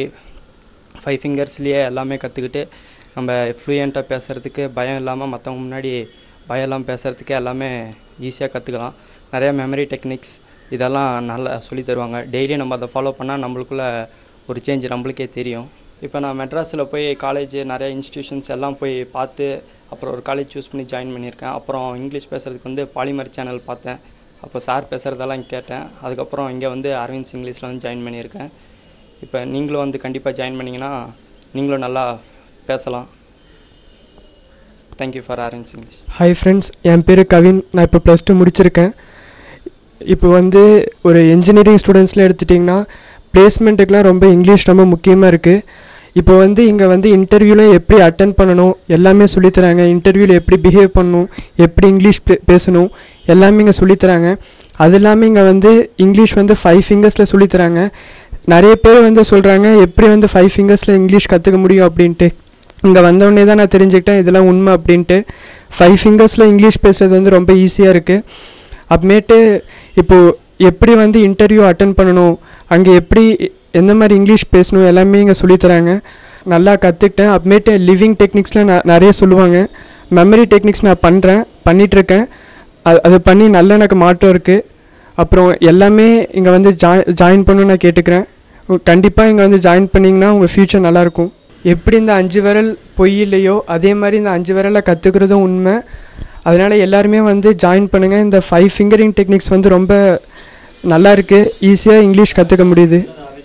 ஃபைவ் ஃபிங்கர்ஸ்லேயே எல்லாமே கற்றுக்கிட்டு நம்ம ஃப்ளூயண்ட்டாக பேசுகிறதுக்கு பயம் இல்லாமல் மற்றவங்க முன்னாடி பயம் இல்லாமல் பேசுகிறதுக்கு எல்லாமே ஈஸியாக கற்றுக்கலாம் நிறையா மெமரி டெக்னிக்ஸ் இதெல்லாம் நல்லா சொல்லித் தருவாங்க டெய்லி நம்ம அதை ஃபாலோ பண்ணால் நம்மளுக்குள்ள ஒரு சேஞ்ச் நம்மளுக்கே தெரியும் இப்போ நான் மெட்ராஸில் போய் காலேஜ் நிறைய இன்ஸ்டியூஷன்ஸ் எல்லாம் போய் பார்த்து அப்புறம் ஒரு காலேஜ் சூஸ் பண்ணி ஜாயின் பண்ணியிருக்கேன் அப்புறம் இங்கிலீஷ் பேசுகிறதுக்கு வந்து பாலிமர் சேனல் பார்த்தேன் அப்போ சார் பேசுகிறதெல்லாம் கேட்டேன் அதுக்கப்புறம் இங்கே வந்து அரவிந்த்ஸ் இங்கிலீஷில் வந்து ஜாயின் பண்ணியிருக்கேன் இப்போ நீங்களும் வந்து கண்டிப்பாக ஜாயின் பண்ணிங்கன்னா நீங்களும் நல்லா பேசலாம் thank you for Aravind's English hi friends என் பேர் கவின் நான் இப்போ ப்ளஸ் டூ முடிச்சிருக்கேன் இப்போ வந்து ஒரு இன்ஜினியரிங் ஸ்டூடெண்ட்ஸில் எடுத்துட்டிங்கன்னா பிளேஸ்மெண்ட்டுக்கெலாம் ரொம்ப இங்கிலீஷ் ரொம்ப முக்கியமாக இருக்குது இப்போ வந்து இங்கே வந்து இன்டர்வியூவில் எப்படி அட்டன் பண்ணணும் எல்லாமே சொல்லித்தராங்க இன்டர்வியூவில் எப்படி பிஹேவ் பண்ணணும் எப்படி இங்கிலீஷ் பே- பேசணும் எல்லாமே இங்கே சொல்லித்தராங்க அது இல்லாமல் இங்கே வந்து இங்கிலீஷ் வந்து ஃபைவ் ஃபிங்கர்ஸில் சொல்லித்தராங்க நிறைய பேர் வந்து சொல்கிறாங்க எப்படி வந்து ஃபைவ் ஃபிங்கர்ஸில் இங்கிலீஷ் கற்றுக்க முடியும் அப்படின்ட்டு இங்கே வந்தோடனே தான் நான் தெரிஞ்சுக்கிட்டேன் இதெல்லாம் உண்மை அப்படின்ட்டு ஃபைவ் ஃபிங்கர்ஸில் இங்கிலீஷ் பேசுகிறது வந்து ரொம்ப ஈஸியாக இருக்குது அப்புறமேட்டு இப்போது எப்படி வந்து இன்டர்வியூ அட்டன் பண்ணணும் அங்கே எப்படி எந்த மாதிரி இங்கிலீஷ் பேசணும் எல்லாமே இங்கே சொல்லித்தராங்க நல்லா கற்றுக்கிட்டேன் அப்புறமேட்டு லிவிங் டெக்னிக்ஸ்லாம் ந நிறைய சொல்லுவாங்க மெமரி டெக்னிக்ஸ் நான் பண்ணுறேன் பண்ணிகிட்ருக்கேன் அது அது பண்ணி நல்ல எனக்கு மாற்றம் இருக்குது அப்புறம் எல்லாமே இங்கே வந்து ஜாய் ஜாயின் பண்ணணும்னு நான் கேட்டுக்கிறேன் கண்டிப்பாக இங்கே வந்து ஜாயின் பண்ணிங்கன்னா உங்கள் ஃப்யூச்சர் நல்லாயிருக்கும் எப்படி இந்த அஞ்சு விரல் பொய் இல்லையோ அதே மாதிரி இந்த அஞ்சு விரலை கற்றுக்கிறதும் உண்மை அதனால் எல்லாருமே வந்து ஜாயின் பண்ணுங்கள் இந்த ஃபைவ் ஃபிங்கரிங் டெக்னிக்ஸ் வந்து ரொம்ப நல்லா இருக்குது ஈஸியாக இங்கிலீஷ் கற்றுக்க முடியுது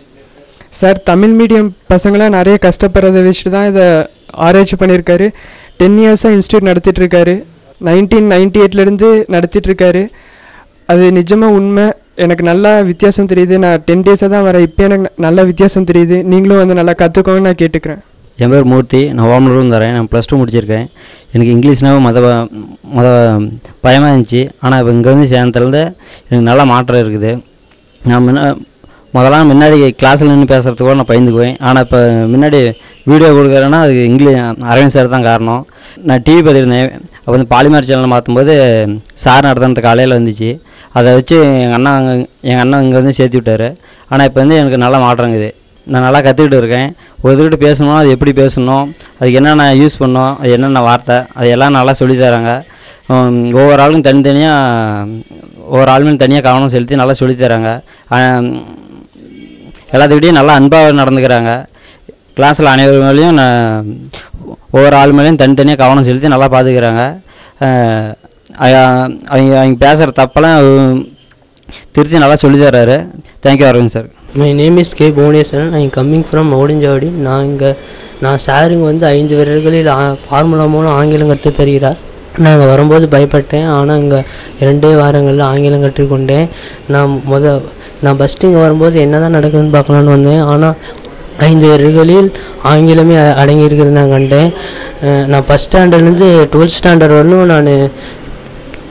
சார் தமிழ் மீடியம் பசங்களாம் நிறைய கஷ்டப்படுறத வச்சுட்டு தான் இதை ஆராய்ச்சி பண்ணியிருக்காரு டென் இயர்ஸாக இன்ஸ்டியூட் நடத்திட்டு இருக்காரு நைன்டீன் நைன்டி எயிட்லேருந்து நடத்திட்டுருக்காரு அது நிஜமாக உண்மை எனக்கு நல்லா வித்தியாசம் தெரியுது நான் டென் டேஸாக தான் வரேன் இப்போ எனக்கு நல்ல வித்தியாசம் தெரியுது நீங்களும் வந்து நல்லா கற்றுக்கோங்கன்னு நான் கேட்டுக்கிறேன் என் பேர் மூர்த்தி நான் ஓமலூர்லேருந்து வரேன் நான் ப்ளஸ் டூ முடிச்சிருக்கேன் எனக்கு இங்கிலீஷ்னாவே மொத மொத பயமாக இருந்துச்சு ஆனால் இப்போ இங்கே வந்து சேர்ந்ததுலேருந்து எனக்கு நல்ல மாற்றம் இருக்குது நான் முன்ன முதல்ல முன்னாடி கிளாஸில் நின்று பேசுகிறதுக்கு கூட நான் பயந்துக்குவேன் ஆனால் இப்போ முன்னாடி வீடியோ கொடுக்குறேன்னா அதுக்கு இங்கிலீஷ் அரவிந்த் சார் தான் காரணம் நான் டிவி பார்த்துருந்தேன் அப்போ வந்து பாலிமர் சேனல் மாற்றும்போது சார் நடத்துனது காலையில் வந்துச்சு அதை வச்சு எங்கள் அண்ணா அங்கே எங்கள் அண்ணன் இங்கே வந்து சேர்த்து விட்டார் ஆனால் இப்போ வந்து எனக்கு நல்ல மாற்றங்குது நான் நல்லா கற்றுக்கிட்டு இருக்கேன் ஒருத்தர்கிட்ட பேசணும் அது எப்படி பேசணும் அதுக்கு என்னென்ன யூஸ் பண்ணணும் அது என்னென்ன வார்த்தை அது எல்லாம் நல்லா சொல்லித் தராங்க ஹம், ஒவ்வொரு ஆளுக்கும் தனித்தனியாக ஒவ்வொரு ஆளுமே தனியாக கவனம் செலுத்தி நல்லா சொல்லித் தராங்க ஆம், எல்லாத்துக்கிட்டையும் நல்லா அன்பாக நடந்துக்கிறாங்க கிளாஸில் அனைவர் மேலேயும் நான் ஒவ்வொரு ஆள் மேலேயும் தனித்தனியாக கவனம் செலுத்தி நல்லா பார்த்துக்கிறாங்க அஹ், அ- அவங்க அவங்க பேசுகிற தப்பெல்லாம் திருத்தி நல்லா சொல்லித் தர்றாரு thank you Aravind sir my name is K Bhuvaneswaran I coming from Moudanchavadi நான் இங்கே நான் சாருங்க வந்து ஐந்து விரல்களில் ஃபார்முலா மூலம் ஆங்கிலம் கற்று தருகிறார் நான் இங்கே வரும்போது பயப்பட்டேன் ஆனால் இங்கே இரண்டே வாரங்களில் ஆங்கிலம் கற்றுக்கொண்டேன் நான் முத நான் ஃபஸ்ட்டு இங்கே வரும்போது என்ன தான் நடக்குதுன்னு பார்க்கலான்னு வந்தேன் ஆனால் ஐந்து விரல்களில் ஆங்கிலமே அ- அடங்கி இருக்கிறது நான் கண்டேன் அஹ் நான் ஃபஸ்ட் ஸ்டாண்டர்ட்லேருந்து டுவெல்த் ஸ்டாண்டர்ட் வரலும் நான்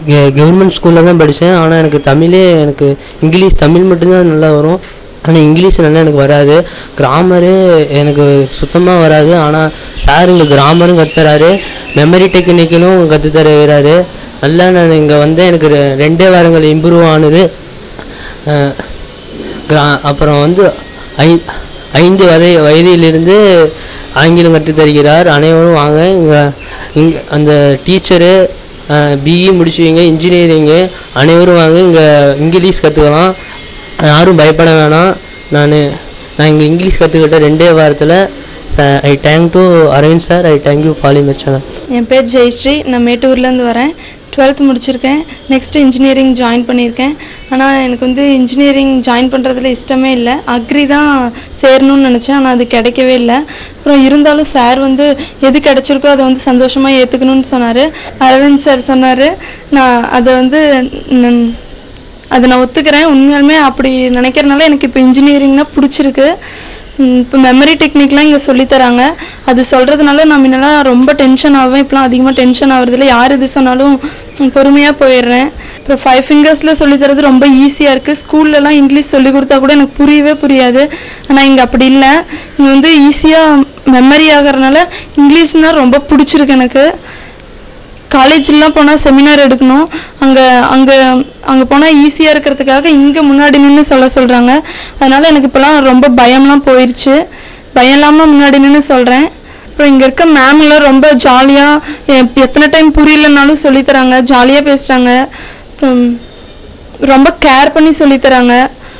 கவர்மெண்ட் ஸ்கூலில் தான் படித்தேன் ஆனால் எனக்கு தமிழே எனக்கு இங்கிலீஷ் தமிழ் மட்டும்தான் நல்லா வரும் ஆனால் இங்கிலீஷ் நல்லா எனக்கு வராது கிராமரு எனக்கு சுத்தமாக வராது ஆனால் சார் இங்கே கிராமரும் கற்றுறாரு மெமரி டெக்னிக்கலும் கற்று தருகிறாரு நல்லா நான் இங்கே வந்து எனக்கு ரெ- ரெண்டே வாரங்கள் இம்ப்ரூவ் ஆனது அஹ், கிரா அப்புறம் வந்து ஐ ஐந்து வரை வயதிலிருந்து ஆங்கிலம் கற்றுத் தருகிறார் அனைவரும் வாங்க இங்கே இங்கே அந்த டீச்சரு பிஇ முடிச்சுவீங்க இன்ஜினியரிங்கு அனைவரும் வாங்க இங்கே இங்கிலீஷ் கற்றுக்கலாம் யாரும் பயப்பட வேணாம் நான் நான் இங்கே இங்கிலீஷ் கற்றுக்கிட்ட ரெண்டே வாரத்தில் I thank to Aravind sir I thank you Polimer channel என் பேர் ஜெயஸ்ரீ நான் மேட்டூர்லேருந்து வரேன் டுவெல்த் முடிச்சிருக்கேன் நெக்ஸ்ட்டு இன்ஜினியரிங் ஜாயின் பண்ணியிருக்கேன் ஆனால் எனக்கு வந்து இன்ஜினியரிங் ஜாயின் பண்ணுறதுல இஷ்டமே இல்லை அக்ரி தான் சேரணும்னு நினச்சேன் ஆனால் அது கிடைக்கவே இல்லை அப்புறம் இருந்தாலும் சார் வந்து எது கிடைச்சிருக்கோ அதை வந்து சந்தோஷமாக ஏற்றுக்கணும்னு சொன்னார் அரவிந்த் சார் சொன்னார் நான் அதை வந்து நான் அதை நான் ஒத்துக்கிறேன் உண்மையாலுமே அப்படி நினைக்கிறனால எனக்கு இப்போ இன்ஜினியரிங்னா பிடிச்சிருக்கு இப்போ மெமரி டெக்னிக்லாம் இங்கே சொல்லித்தராங்க அது சொல்கிறதுனால நான் முன்னெல்லாம் ரொம்ப டென்ஷன் ஆவேன் இப்போலாம் அதிகமாக டென்ஷன் ஆகுறதில்ல யார் இது சொன்னாலும் பொறுமையாக போயிடுறேன் அப்புறம் ஃபைவ் ஃபிங்கர்ஸில் சொல்லித்தரது ரொம்ப ஈஸியாக இருக்குது ஸ்கூல்லலாம் இங்கிலீஷ் சொல்லி கொடுத்தா கூட எனக்கு புரியவே புரியாது ஆனால் இங்கே அப்படி இல்லை இங்கே வந்து ஈஸியாக மெமரி ஆகிறனால இங்கிலீஷ்னால் ரொம்ப பிடிச்சிருக்கு எனக்கு காலேஜ்லாம் போனால் செமினார் எடுக்கணும் அங்கே அங்கே அங்கே போனால் ஈஸியாக இருக்கிறதுக்காக இங்கே முன்னாடி நின்று சொல்ல சொல்கிறாங்க அதனால் எனக்கு இப்போலாம் ரொம்ப பயம்லாம் போயிடுச்சு பயம் இல்லாமல் முன்னாடி நின்று சொல்கிறேன் அப்புறம் இங்கே இருக்க மேம்லாம் ரொம்ப ஜாலியாக எத்தனை டைம் புரியலனாலும் சொல்லித்தராங்க ஜாலியாக பேசுகிறாங்க அப்புறம் ரொம்ப கேர் பண்ணி சொல்லித்தராங்க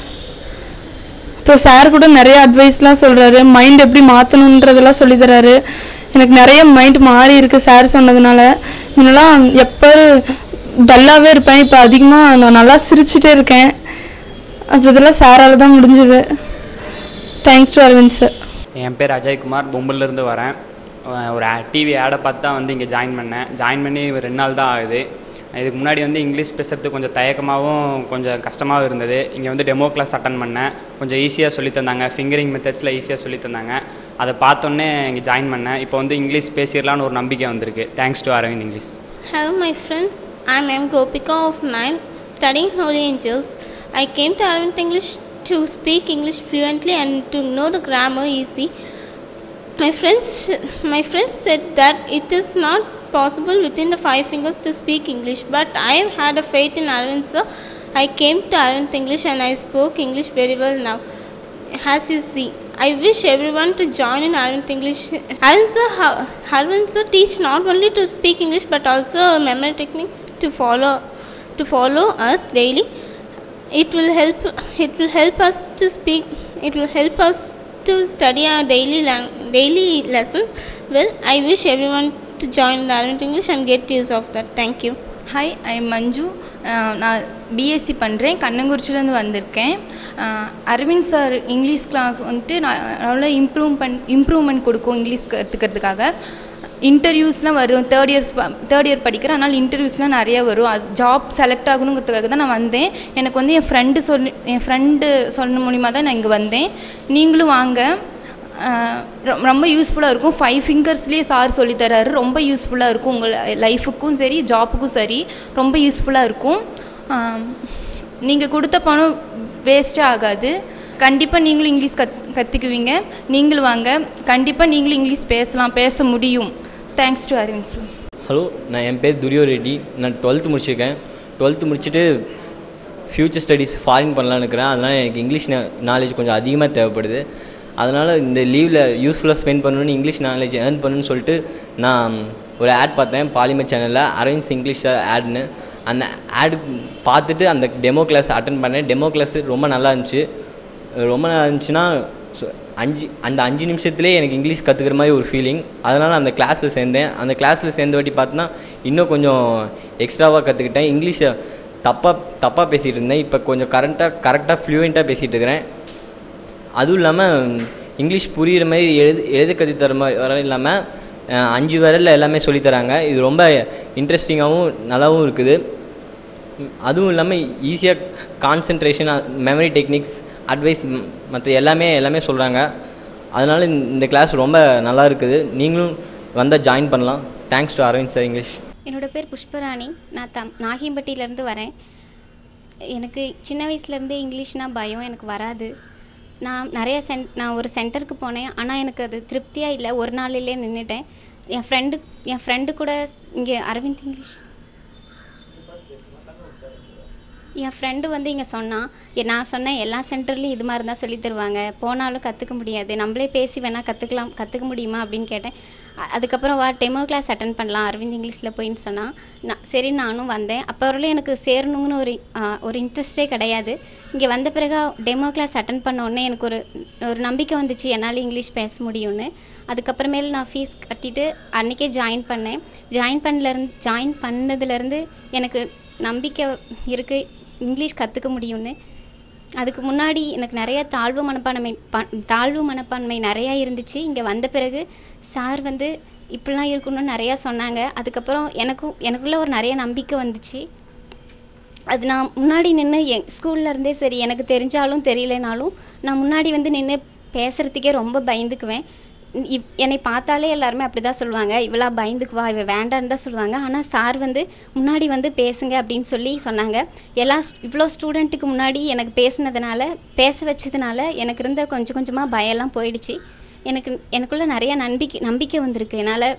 அப்புறம் சார் கூட நிறைய அட்வைஸ்லாம் சொல்கிறாரு மைண்ட் எப்படி மாற்றணுன்றதெல்லாம் சொல்லித்தராரு எனக்கு நிறைய மைண்ட் மாறி இருக்கு சார் சொன்னதுனால முன்னெல்லாம் எப்போ டல்லாகவே இருப்பேன் இப்போ அதிகமாக நான் நல்லா சிரிச்சிட்டே இருக்கேன் அப்புறம் இதெல்லாம் சாரால் தான் முடிஞ்சது தேங்க்ஸ் டு அரவிந்த் சார் என் பேர் அஜய்குமார் பொம்பல்லேருந்து வரேன் அஹ் ஒரு டிவி ஆடை பார்த்து தான் வந்து இங்கே ஜாயின் பண்ணேன் ஜாயின் பண்ணி ஒரு ரெண்டு நாள் தான் ஆகுது இதுக்கு முன்னாடி வந்து இங்கிலீஷ் பேசுறதுக்கு கொஞ்சம் தயக்கமாகவும் கொஞ்சம் கஷ்டமாகவும் இருந்தது இங்கே வந்து டெமோ கிளாஸ் அட்டன் பண்ணேன் கொஞ்சம் ஈஸியாக சொல்லி தந்தாங்க ஃபிங்கரிங் மெத்தட்ஸில் ஈஸியாக சொல்லி தந்தாங்க அதை பார்த்தோன்னே இங்கே ஜாயின் பண்ணேன் இப்போ வந்து இங்கிலீஷ் பேசிடலான்னு ஒரு நம்பிக்கை வந்திருக்கு thanks to Aravind English Hello, my friends. I'm M. Gopika of 9, studying Holy Angels. I came to Arvind English to speak English fluently and to know the grammar easy. My friends, my friends said that it is not possible within the five fingers to speak English, but I have had a faith in Arvind sir. I came to Arvind English and I spoke English very well now. As you see, I wish everyone to join in Arvind English. Arvind sir, how- Arvind sir teach not only to speak English but also memory techniques to follow, to follow us daily. It will help. It will help us to speak. It will help us to study our daily lang- daily lessons. Well, I wish everyone to join Arvind English and get use of that. Thank you. Hi I Manju அஹ் நான் BSc பண்ணுறேன் கண்ணங்குறிச்சிலேருந்து வந்திருக்கேன் அஹ் Aravind sir English class வந்துட்டு நான் நல்லா improve பண் இம்ப்ரூவ்மெண்ட் கொடுக்கும் இங்கிலீஷ் கற்றுக்கிறதுக்காக இன்டர்வியூஸ்லாம் வரும் தேர்ட் இயர்ஸ் தேர்ட் இயர் படிக்கிறேன் அதனால் இன்டர்வியூஸ்லாம் நிறைய வரும் அது ஜாப் செலக்ட் ஆகணுங்கிறதுக்காக தான் நான் வந்தேன் எனக்கு வந்து என் ஃப்ரெண்டு சொல்லி என் ஃப்ரெண்டு சொன்ன மூலிமா தான் நான் இங்கே வந்தேன் நீங்களும் வாங்க அஹ் ரொ- ரொம்ப யூஸ்ஃபுல்லாக இருக்கும் ஃபைவ் ஃபிங்கர்ஸ்லேயே சார் சொல்லித்தராரு ரொம்ப யூஸ்ஃபுல்லாக இருக்கும் உங்கள் லைஃபுக்கும் சரி ஜாப்புக்கும் சரி ரொம்ப யூஸ்ஃபுல்லாக இருக்கும் நீங்கள் கொடுத்த பணம் வேஸ்ட்டே ஆகாது கண்டிப்பாக நீங்களும் இங்கிலீஷ் கத் கற்றுக்குவீங்க நீங்களும் வாங்க கண்டிப்பாக நீங்களும் இங்கிலீஷ் பேசலாம் பேச முடியும் thanks to Aravind sir hello நான் என் பேர் துரியோ ரெட்டி நான் டுவெல்த்து முடிச்சிருக்கேன் டுவெல்த்து முடிச்சுட்டு ஃப்யூச்சர் ஸ்டடீஸ் ஃபாரின் பண்ணலான்னு இருக்கிறேன் அதனால் எனக்கு இங்கிலீஷ் நாலேஜ் கொஞ்சம் அதிகமாக தேவைப்படுது அதனால் இந்த லீவில் யூஸ்ஃபுல்லாக ஸ்பெண்ட் பண்ணணும்னு இங்கிலீஷ் நாலேஜ் ஏர்ன் பண்ணணும்னு சொல்லிட்டு நான் ஒரு ஆட் பார்த்தேன் பாலிமர் சேனலில் அரவிந்த் இங்கிலீஷ் ஆட்னு அந்த ஆடு பார்த்துட்டு அந்த டெமோ கிளாஸ் அட்டன் பண்ணேன் டெமோ கிளாஸ் ரொம்ப நல்லா இருந்துச்சு ரொம்ப நல்லா இருந்துச்சுன்னா so அஞ்சு அந்த அஞ்சு நிமிஷத்துலேயே எனக்கு இங்கிலீஷ் கற்றுக்கிற மாதிரி ஒரு ஃபீலிங் அதனால் அந்த கிளாஸில் சேர்ந்தேன் அந்த கிளாஸில் சேர்ந்த வாட்டி பார்த்தோன்னா இன்னும் கொஞ்சம் எக்ஸ்ட்ராவாக கற்றுக்கிட்டேன் இங்கிலீஷை தப்பாக தப்பாக பேசிகிட்டு இருந்தேன் இப்போ கொஞ்சம் கரெக்டாக கரெக்டாக ஃப்ளூயண்ட்டாக பேசிகிட்டு இருக்கிறேன் அதுவும் இல்லாமல் இங்கிலீஷ் புரிகிற மாதிரி எழுது எழுத கற்றுத் தர மாதிரி வர இல்லாமல் அஹ், அஞ்சு விரலில் எல்லாமே சொல்லித் தராங்க இது ரொம்ப இன்ட்ரெஸ்டிங்காகவும் நல்லாவும் இருக்குது ம், அதுவும் இல்லாமல் ஈஸியாக கான்சென்ட்ரேஷன் மெமரி டெக்னிக்ஸ் அட்வைஸ் மற்ற எல்லாமே எல்லாமே சொல்கிறாங்க அதனால் இந்த கிளாஸ் ரொம்ப நல்லா இருக்குது நீங்களும் வந்தால் ஜாயின் பண்ணலாம் thanks to Aravind sir English என்னோடய பேர் புஷ்பராணி நான் தம் நாகிம்பட்டியிலேருந்து வரேன் எனக்கு சின்ன வயசுலேருந்தே இங்கிலீஷ்னால் பயம் எனக்கு வராது நான் நிறைய சென் நான் ஒரு சென்டருக்கு போனேன் ஆனால் எனக்கு அது திருப்தியாக இல்லை ஒரு நாளிலே நின்றுட்டேன் என் ஃப்ரெண்டு என் ஃப்ரெண்டு கூட இங்கே அரவிந்த் இங்கிலீஷ் என் ஃப்ரெண்டு வந்து இங்கே சொன்னான் எ- நான் சொன்னேன் எல்லா சென்டர்லேயும் இது மாதிரி தான் சொல்லித் தருவாங்க போனாலும் கற்றுக்க முடியாது நம்மளே பேசி வேணால் கற்றுக்கலாம் கற்றுக்க முடியுமா அப்படின்னு கேட்டேன் அ- அதுக்கப்புறம் வா டெமோ கிளாஸ் அட்டன் பண்ணலாம் அரவிந்த் இங்கிலீஷில் போயின்னு சொன்னான் நான் சரி நானும் வந்தேன் அப்போ வரலையும் எனக்கு சேரணுங்கன்னு ஒரு ஆ, ஒரு இன்ட்ரெஸ்டே கிடையாது இங்கே வந்த பிறகு டெமோ கிளாஸ் அட்டன் பண்ண உடனே எனக்கு ஒரு ஒரு நம்பிக்கை வந்துச்சு என்னால் இங்கிலீஷ் பேச முடியும்னு அதுக்கப்புறமேல நான் ஃபீஸ் கட்டிட்டு அன்றைக்கே ஜாயின் பண்ணேன் ஜாயின் பண்ணலேருந்து ஜாயின் பண்ணதுலேருந்து எனக்கு நம்பிக்கை இருக்குது இங்கிலீஷ் கற்றுக்க முடியும்னு அதுக்கு முன்னாடி எனக்கு நிறைய தாழ்வு மனப்பான்மை ப- தாழ்வு மனப்பான்மை நிறையா இருந்துச்சு இங்கே வந்த பிறகு சார் வந்து இப்படிலாம் இருக்கணும்னு நிறையா சொன்னாங்க அதுக்கப்புறம் எனக்கும் எனக்குள்ளே ஒரு நிறைய நம்பிக்கை வந்துச்சு அது நான் முன்னாடி நின்று என் ஸ்கூல்ல இருந்தே சரி எனக்கு தெரிஞ்சாலும் தெரியலனாலும் நான் முன்னாடி வந்து நின்று பேசுகிறதுக்கே ரொம்ப பயந்துக்குவேன் இவ் என்னை பார்த்தாலே எல்லாருமே அப்படி தான் சொல்லுவாங்க இவளா பயந்துக்குவா இவ வேண்டான்னு தான் சொல்லுவாங்க ஆனால் சார் வந்து முன்னாடி வந்து பேசுங்க அப்படின்னு சொல்லி சொன்னாங்க எல்லா ஸ்- இவ்வளோ ஸ்டூடெண்ட்டுக்கு முன்னாடி எனக்கு பேசுனதுனால பேச வச்சதுனால எனக்கு இருந்த கொஞ்சம் கொஞ்சமாக பயம்லாம் போயிடுச்சு எனக்கு எனக்குள்ள நிறைய நம்பிக்கை நம்பிக்கை வந்திருக்கு என்னால்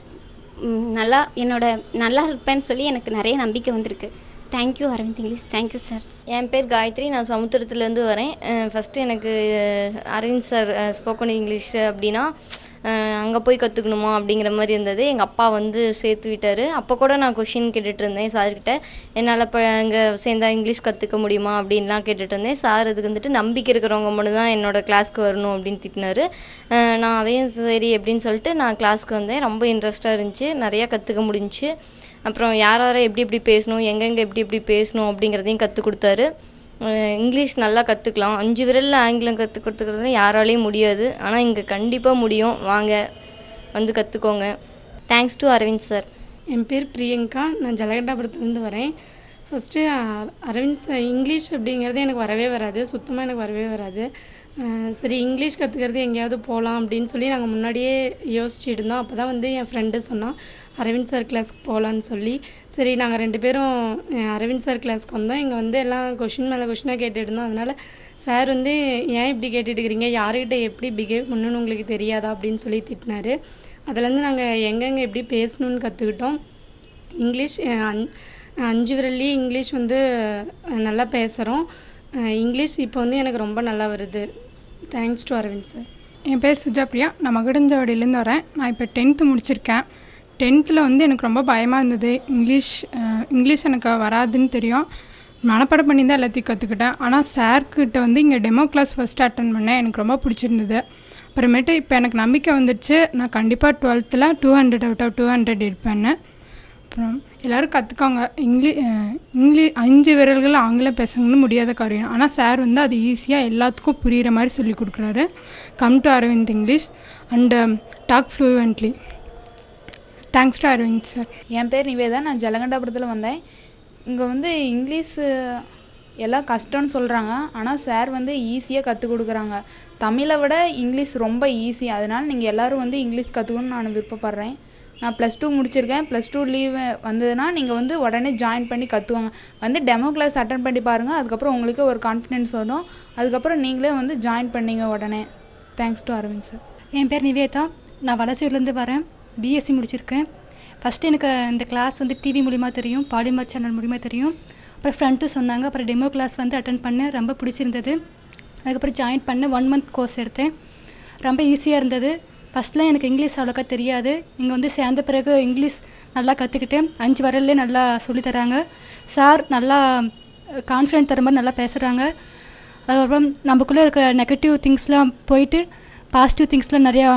நல்லா என்னோட நல்லா இருப்பேன்னு சொல்லி எனக்கு நிறைய நம்பிக்கை வந்திருக்கு thank you Aravind English thank you sir என் பேர் காயத்ரி நான் சமுத்திரத்துலேருந்து வரேன் ஃபஸ்ட்டு எனக்கு அஹ், அரவிந்த் சார் ஸ்போக்கன் இங்கிலீஷ் அப்படின்னா அங்கே போய் கற்றுக்கணுமா அப்படிங்கிற மாதிரி இருந்தது எங்கள் அப்பா வந்து சேர்த்து விட்டார் அப்போ கூட நான் கொஷின் கேட்டுட்டு இருந்தேன் சார்கிட்ட என்னால் இப்போ இங்கே சேர்ந்தா இங்கிலீஷ் கற்றுக்க முடியுமா அப்படின்லாம் கேட்டுட்டு இருந்தேன் சார் அதுக்கு வந்துட்டு நம்பிக்கை இருக்கிறவங்க மட்டும் தான் என்னோட கிளாஸ்க்கு வரணும் அப்படின்னு திட்டினாரு அஹ், நான் அதையும் சரி அப்படின்னு சொல்லிட்டு நான் கிளாஸ்க்கு வந்தேன் ரொம்ப இன்ட்ரெஸ்ட்டாக இருந்துச்சு நிறையா கற்றுக்க முடிஞ்சுச்சு அப்புறம் யார் யாரை எப்படி எப்படி பேசணும் எங்கெங்கே எப்படி எப்படி பேசணும் அப்படிங்கிறதையும் கற்றுக் கொடுத்தாரு அஹ் இங்கிலீஷ் நல்லா கற்றுக்கலாம் அஞ்சு விரலில் ஆங்கிலம் கற்றுக் கொடுத்துக்கிறது யாராலையும் முடியாது ஆனால் இங்கே கண்டிப்பாக முடியும் வாங்க வந்து கற்றுக்கோங்க தேங்க்ஸ் டு அரவிந்த் சார் என் பேர் பிரியங்கா நான் ஜலகண்டாபுரத்துலேருந்து வரேன் ஃபஸ்ட்டு அரவிந்த் சார் இங்கிலீஷ் அப்படிங்கிறது எனக்கு வரவே வராது சுத்தமாக எனக்கு வரவே வராது அஹ் சரி இங்கிலீஷ் கற்றுக்கிறது எங்கேயாவது போகலாம் அப்படின்னு சொல்லி நாங்கள் முன்னாடியே யோசிச்சுட்டு இருந்தோம் அப்போ தான் வந்து என் ஃப்ரெண்டு சொன்னான் அரவிந்த் சார் கிளாஸ்க்கு போகலான்னு சொல்லி சரி நாங்கள் ரெண்டு பேரும் அஹ் அரவிந்த் சார் கிளாஸ்க்கு வந்தோம் இங்கே வந்து எல்லாம் கொஷின் மேலே கொஷினாக கேட்டுட்டு இருந்தோம் அதனால் சார் வந்து ஏன் இப்படி கேட்டுட்டு இருக்கிறீங்க யாருக்கிட்ட எப்படி பிஹேவ் பண்ணணும்னு உங்களுக்கு தெரியாதா அப்படின்னு சொல்லி திட்டினாரு அதுலேருந்து நாங்கள் எங்கெங்கே எப்படி பேசணும்னு கற்றுக்கிட்டோம் இங்கிலீஷ் அஹ், அஞ்- அஞ்சு விரல்லையே இங்கிலீஷ் வந்து அஹ், நல்லா பேசுகிறோம் இங்கிலீஷ் இப்போ வந்து எனக்கு ரொம்ப நல்லா வருது தேங்க்ஸ் டு அரவிந்த் சார் என் பேர் சுஜா பிரியா நான் மகுடஞ்சாவடியிலேருந்து வரேன் நான் இப்போ டென்த்து முடிச்சிருக்கேன் டென்த்தில் வந்து எனக்கு ரொம்ப பயமாக இருந்தது இங்கிலீஷ் அஹ், இங்கிலீஷ் எனக்கு வராதுன்னு தெரியும் மனப்பாடம் பண்ணி தான் எல்லாத்தையும் கற்றுக்கிட்டேன் ஆனால் சார்கிட்ட வந்து இங்கே டெமோ கிளாஸ் ஃபஸ்ட்டு அட்டன் பண்ணேன் எனக்கு ரொம்ப பிடிச்சிருந்தது அப்புறமேட்டு இப்போ எனக்கு நம்பிக்கை வந்துடுச்சு நான் கண்டிப்பாக டுவெல்த்தில் two hundred out of two hundred எடுப்பேன்னு அப்புறம் எல்லோரும் கற்றுக்கோங்க இங்கிலீ இங்கிலீ அஞ்சு விரல்கள் ஆங்கிலம் பேசணும்னு முடியாத காரியம் ஆனால் சார் வந்து அது ஈஸியாக எல்லாத்துக்கும் புரிகிற மாதிரி சொல்லி கொடுக்குறாரு come to Aravind English and talk fluently thanks to Aravind sir என் பேர் நிவேதா நான் ஜலகண்டாபுரத்தில் வந்தேன் இங்கே வந்து இங்கிலீஷு எல்லாம் கஷ்டம்னு சொல்கிறாங்க ஆனால் சார் வந்து ஈஸியாக கற்றுக் கொடுக்குறாங்க தமிழை விட இங்கிலீஷ் ரொம்ப ஈஸி அதனால் நீங்கள் எல்லோரும் வந்து இங்கிலீஷ் கற்றுக்கணும்னு நான் விருப்பப்படுறேன் நான் ப்ளஸ் டூ முடிச்சிருக்கேன் ப்ளஸ் டூ லீவ் வந்ததுன்னா நீங்கள் வந்து உடனே ஜாயின் பண்ணி கற்றுவாங்க வந்து டெமோ கிளாஸ் அட்டன் பண்ணி பாருங்கள் அதுக்கப்புறம் உங்களுக்கு ஒரு கான்ஃபிடென்ஸ் வரும் அதுக்கப்புறம் நீங்களே வந்து ஜாயின் பண்ணீங்க உடனே தேங்க்ஸ் டு அரவிந்த் சார் என் பேர் நிவேதா நான் வலசூர்லேருந்து வரேன் பிஎஸ்சி முடிச்சிருக்கேன் ஃபஸ்ட்டு எனக்கு இந்த கிளாஸ் வந்து டிவி மூலிமா தெரியும் பாலிமர் சேனல் மூலிமா தெரியும் அப்புறம் ஃப்ரெண்ட்டு சொன்னாங்க அப்புறம் டெமோ கிளாஸ் வந்து அட்டன் பண்ணேன் ரொம்ப பிடிச்சிருந்தது அதுக்கப்புறம் ஜாயின் பண்ண ஒன் மந்த் கோர்ஸ் எடுத்தேன் ரொம்ப ஈஸியாக இருந்தது ஃபஸ்ட்லாம் எனக்கு இங்கிலீஷ் அவ்வளோக்கா தெரியாது இங்கே வந்து சேர்ந்த பிறகு இங்கிலீஷ் நல்லா கற்றுக்கிட்டேன் அஞ்சு வரலே நல்லா சொல்லித் தராங்க சார் நல்லா கான்ஃபிடென்ட் தர மாதிரி நல்லா பேசுகிறாங்க அதுக்கப்புறம் நமக்குள்ளே இருக்க நெகட்டிவ் திங்ஸ்லாம் போயிட்டு பாசிட்டிவ் திங்ஸ்லாம் நிறையா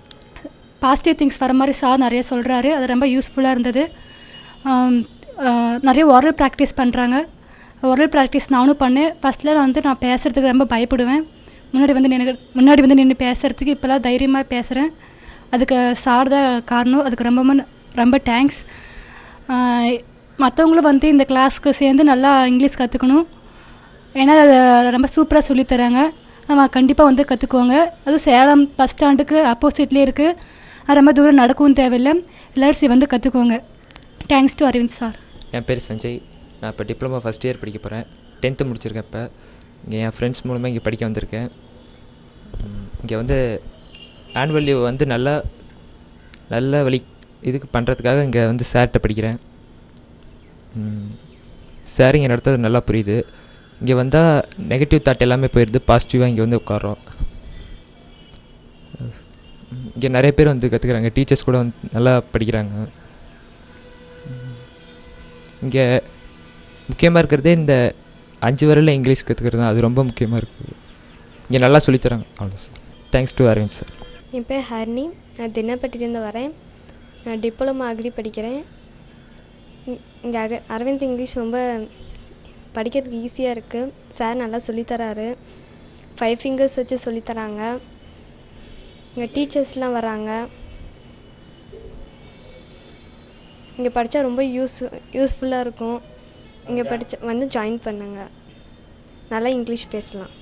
பாசிட்டிவ் திங்ஸ் வர மாதிரி சார் நிறைய சொல்கிறாரு அது ரொம்ப யூஸ்ஃபுல்லாக இருந்தது ஆம், ஆ, நிறைய oral ப்ராக்டிஸ் பண்ணுறாங்க oral ப்ராக்டிஸ் நானும் பண்ணேன் ஃபஸ்ட்டில் நான் வந்து நான் பேசுகிறதுக்கு ரொம்ப பயப்படுவேன் முன்னாடி வந்து நின்று முன்னாடி வந்து நின்று பேசுகிறதுக்கு இப்போலாம் தைரியமாக பேசுகிறேன் அதுக்கு சார் தான் காரணம் அதுக்கு ரொம்ப ம- ரொம்ப தேங்க்ஸ் மற்றவங்களும் வந்து இந்த கிளாஸ்க்கு சேர்ந்து நல்லா இங்கிலீஷ் கற்றுக்கணும் ஏன்னா அது ரொம்ப சூப்பராக சொல்லித் தராங்க நம்ம கண்டிப்பாக வந்து கற்றுக்குவாங்க அதுவும் சேலம் பஸ் ஸ்டாண்டுக்கு ஆப்போசிட்லேயே இருக்குது ரொம்ப தூரம் நடக்கவும் தேவையில்லை எல்லோரும் வந்து கற்றுக்குவாங்க தேங்க்ஸ் டு அரவிந்த் சார் என் பேர் சஞ்சய் நான் இப்போ டிப்ளமோ ஃபஸ்ட் இயர் படிக்க போகிறேன் டென்த்து முடிச்சிருக்கேன் இப்போ இங்கே என் ஃப்ரெண்ட்ஸ் மூலமாக இங்கே படிக்க வந்திருக்கேன் இங்கே வந்து ஆனுவல் லீவ் வந்து நல்லா நல்ல வழி இதுக்கு பண்ணுறதுக்காக இங்கே வந்து சார்கிட்ட படிக்கிறேன் சார் இங்கே நடத்துறது நல்லா புரியுது இங்கே வந்தால் நெகட்டிவ் தாட் எல்லாமே போயிடுது பாசிட்டிவாக இங்கே வந்து உட்காரோம் இங்கே நிறைய பேர் வந்து கற்றுக்குறாங்க டீச்சர்ஸ் கூட வந்து நல்லா படிக்கிறாங்க இங்கே முக்கியமாக இருக்கிறதே இந்த அஞ்சு வரையில் இங்கிலீஷ் கற்றுக்கிறது தான் அது ரொம்ப முக்கியமாக இருக்குது இங்கே நல்லா சொல்லித்தராங்க அவ்வளோ sir thanks to Aravind sir என் பேர் ஹர்னி நான் தினப்பட்டிலேருந்து வரேன் நான் டிப்ளமா அக்ரி படிக்கிறேன் இங்கே அர அரவிந்த் இங்கிலீஷ் ரொம்ப படிக்கிறதுக்கு ஈஸியாக இருக்குது சார் நல்லா சொல்லித்தராரு ஃபைவ் ஃபிங்கர்ஸ் வச்சு சொல்லித்தராங்க இங்கே டீச்சர்ஸ்லாம் வராங்க இங்கே படித்தா ரொம்ப யூஸ் யூஸ்ஃபுல்லாக இருக்கும் இங்கே படித்த வந்து ஜாயின் பண்ணுங்க நல்லா இங்கிலீஷ் பேசலாம்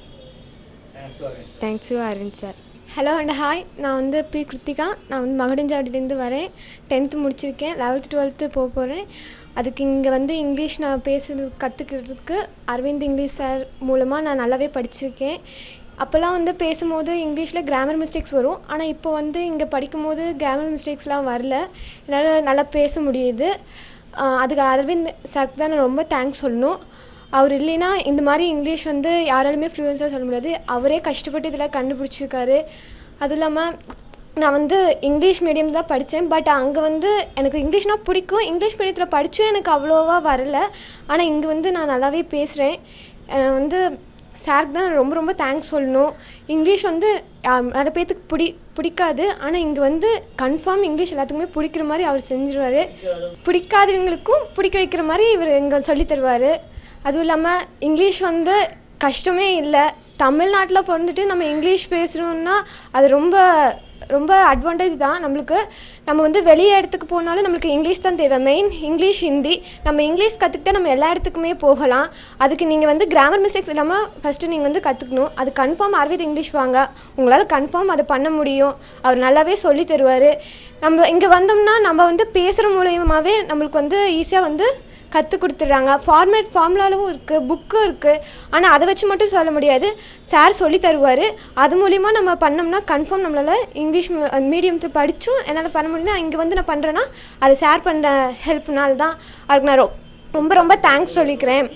thank you Aravind sir hello and hi நான் வந்து பி கிருத்திகா நான் வந்து மகுடஞ்சாவடிலேருந்து வரேன் டென்த்து முடிச்சிருக்கேன் லெவல்த்து டுவெல்த்து போக போகிறேன் அதுக்கு இங்கே வந்து இங்கிலீஷ் நான் பேசுறது கற்றுக்கிறதுக்கு அரவிந்த் இங்கிலீஷ் சார் மூலமாக நான் நல்லாவே படிச்சிருக்கேன் அப்போல்லாம் வந்து பேசும்போது இங்கிலீஷில் கிராமர் மிஸ்டேக்ஸ் வரும் ஆனால் இப்போ வந்து இங்கே படிக்கும்போது கிராமர் மிஸ்டேக்ஸ்லாம் வரல என்னால் நல்லா பேச முடியுது ஆஹ் அதுக்கு அரவிந்த் சாருக்கு தான் நான் ரொம்ப தேங்க்ஸ் சொல்லணும் அவர் இல்லைன்னா இந்த மாதிரி இங்கிலீஷ் வந்து யாராலுமே ஃப்ளூயன்ஸாக சொல்ல முடியாது அவரே கஷ்டப்பட்டு இதெல்லாம் கண்டுபிடிச்சிருக்காரு அதுவும் இல்லாமல் நான் வந்து இங்கிலீஷ் மீடியம் தான் படித்தேன் பட் அங்கே வந்து எனக்கு இங்கிலீஷ்னால் பிடிக்கும் இங்கிலீஷ் மீடியத்தில் படித்தும் எனக்கு அவ்வளோவா வரல ஆனால் இங்கே வந்து நான் நல்லாவே பேசுகிறேன் வந்து சாருக்கு தான் நான் ரொம்ப ரொம்ப தேங்க்ஸ் சொல்லணும் இங்கிலீஷ் வந்து ஆம், நிறைய பேர்த்துக்கு பிடி பிடிக்காது ஆனால் இங்கே வந்து கன்ஃபார்ம் இங்கிலீஷ் எல்லாத்துக்குமே பிடிக்கிற மாதிரி அவர் செஞ்சிருவார் பிடிக்காதவங்களுக்கும் பிடிக்க வைக்கிற மாதிரி இவர் இங்கே சொல்லித் தருவார் அதுவும் இல்லாமல் இங்கிலீஷ் வந்து கஷ்டமே இல்லை தமிழ்நாட்டில் பிறந்துட்டு நம்ம இங்கிலீஷ் பேசுகிறோம்னா அது ரொம்ப ரொம்ப அட்வான்டேஜ் தான் நம்மளுக்கு நம்ம வந்து வெளியே இடத்துக்கு போனாலும் நம்மளுக்கு இங்கிலீஷ் தான் தேவை மெயின் இங்கிலீஷ் ஹிந்தி நம்ம இங்கிலீஷ் கற்றுக்கிட்டா நம்ம எல்லா இடத்துக்குமே போகலாம் அதுக்கு நீங்கள் வந்து கிராமர் மிஸ்டேக்ஸ் இல்லாமல் ஃபஸ்ட்டு நீங்கள் வந்து கற்றுக்கணும் அது கன்ஃபார்ம் அரவிந்த் இங்கிலீஷ் வாங்க உங்களால் கன்ஃபார்ம் அதை பண்ண முடியும் அவர் நல்லாவே சொல்லி தருவார் நம்ம இங்கே வந்தோம்னா நம்ம வந்து பேசுகிற மூலியமாகவே நம்மளுக்கு வந்து ஈஸியாக வந்து கற்றுக் கொடுத்துட்றாங்க ஃபார்மேட் ஃபார்முலாவும் இருக்குது புக்கும் இருக்குது ஆனால் அதை வச்சு மட்டும் சொல்ல முடியாது சார் சொல்லி தருவார் அது மூலிமா நம்ம பண்ணோம்னா கன்ஃபார்ம் நம்மளால் இங்கிலீஷ் மீடியத்தில் படித்தும் என்னால் பண்ண முடியல இங்கே வந்து நான் பண்ணுறேன்னா அது சார் பண்ணுற ஹெல்ப்னால தான் அதுக்கு நான் ரொ- ரொம்ப ரொம்ப தேங்க்ஸ் சொல்லிக்கிறேன்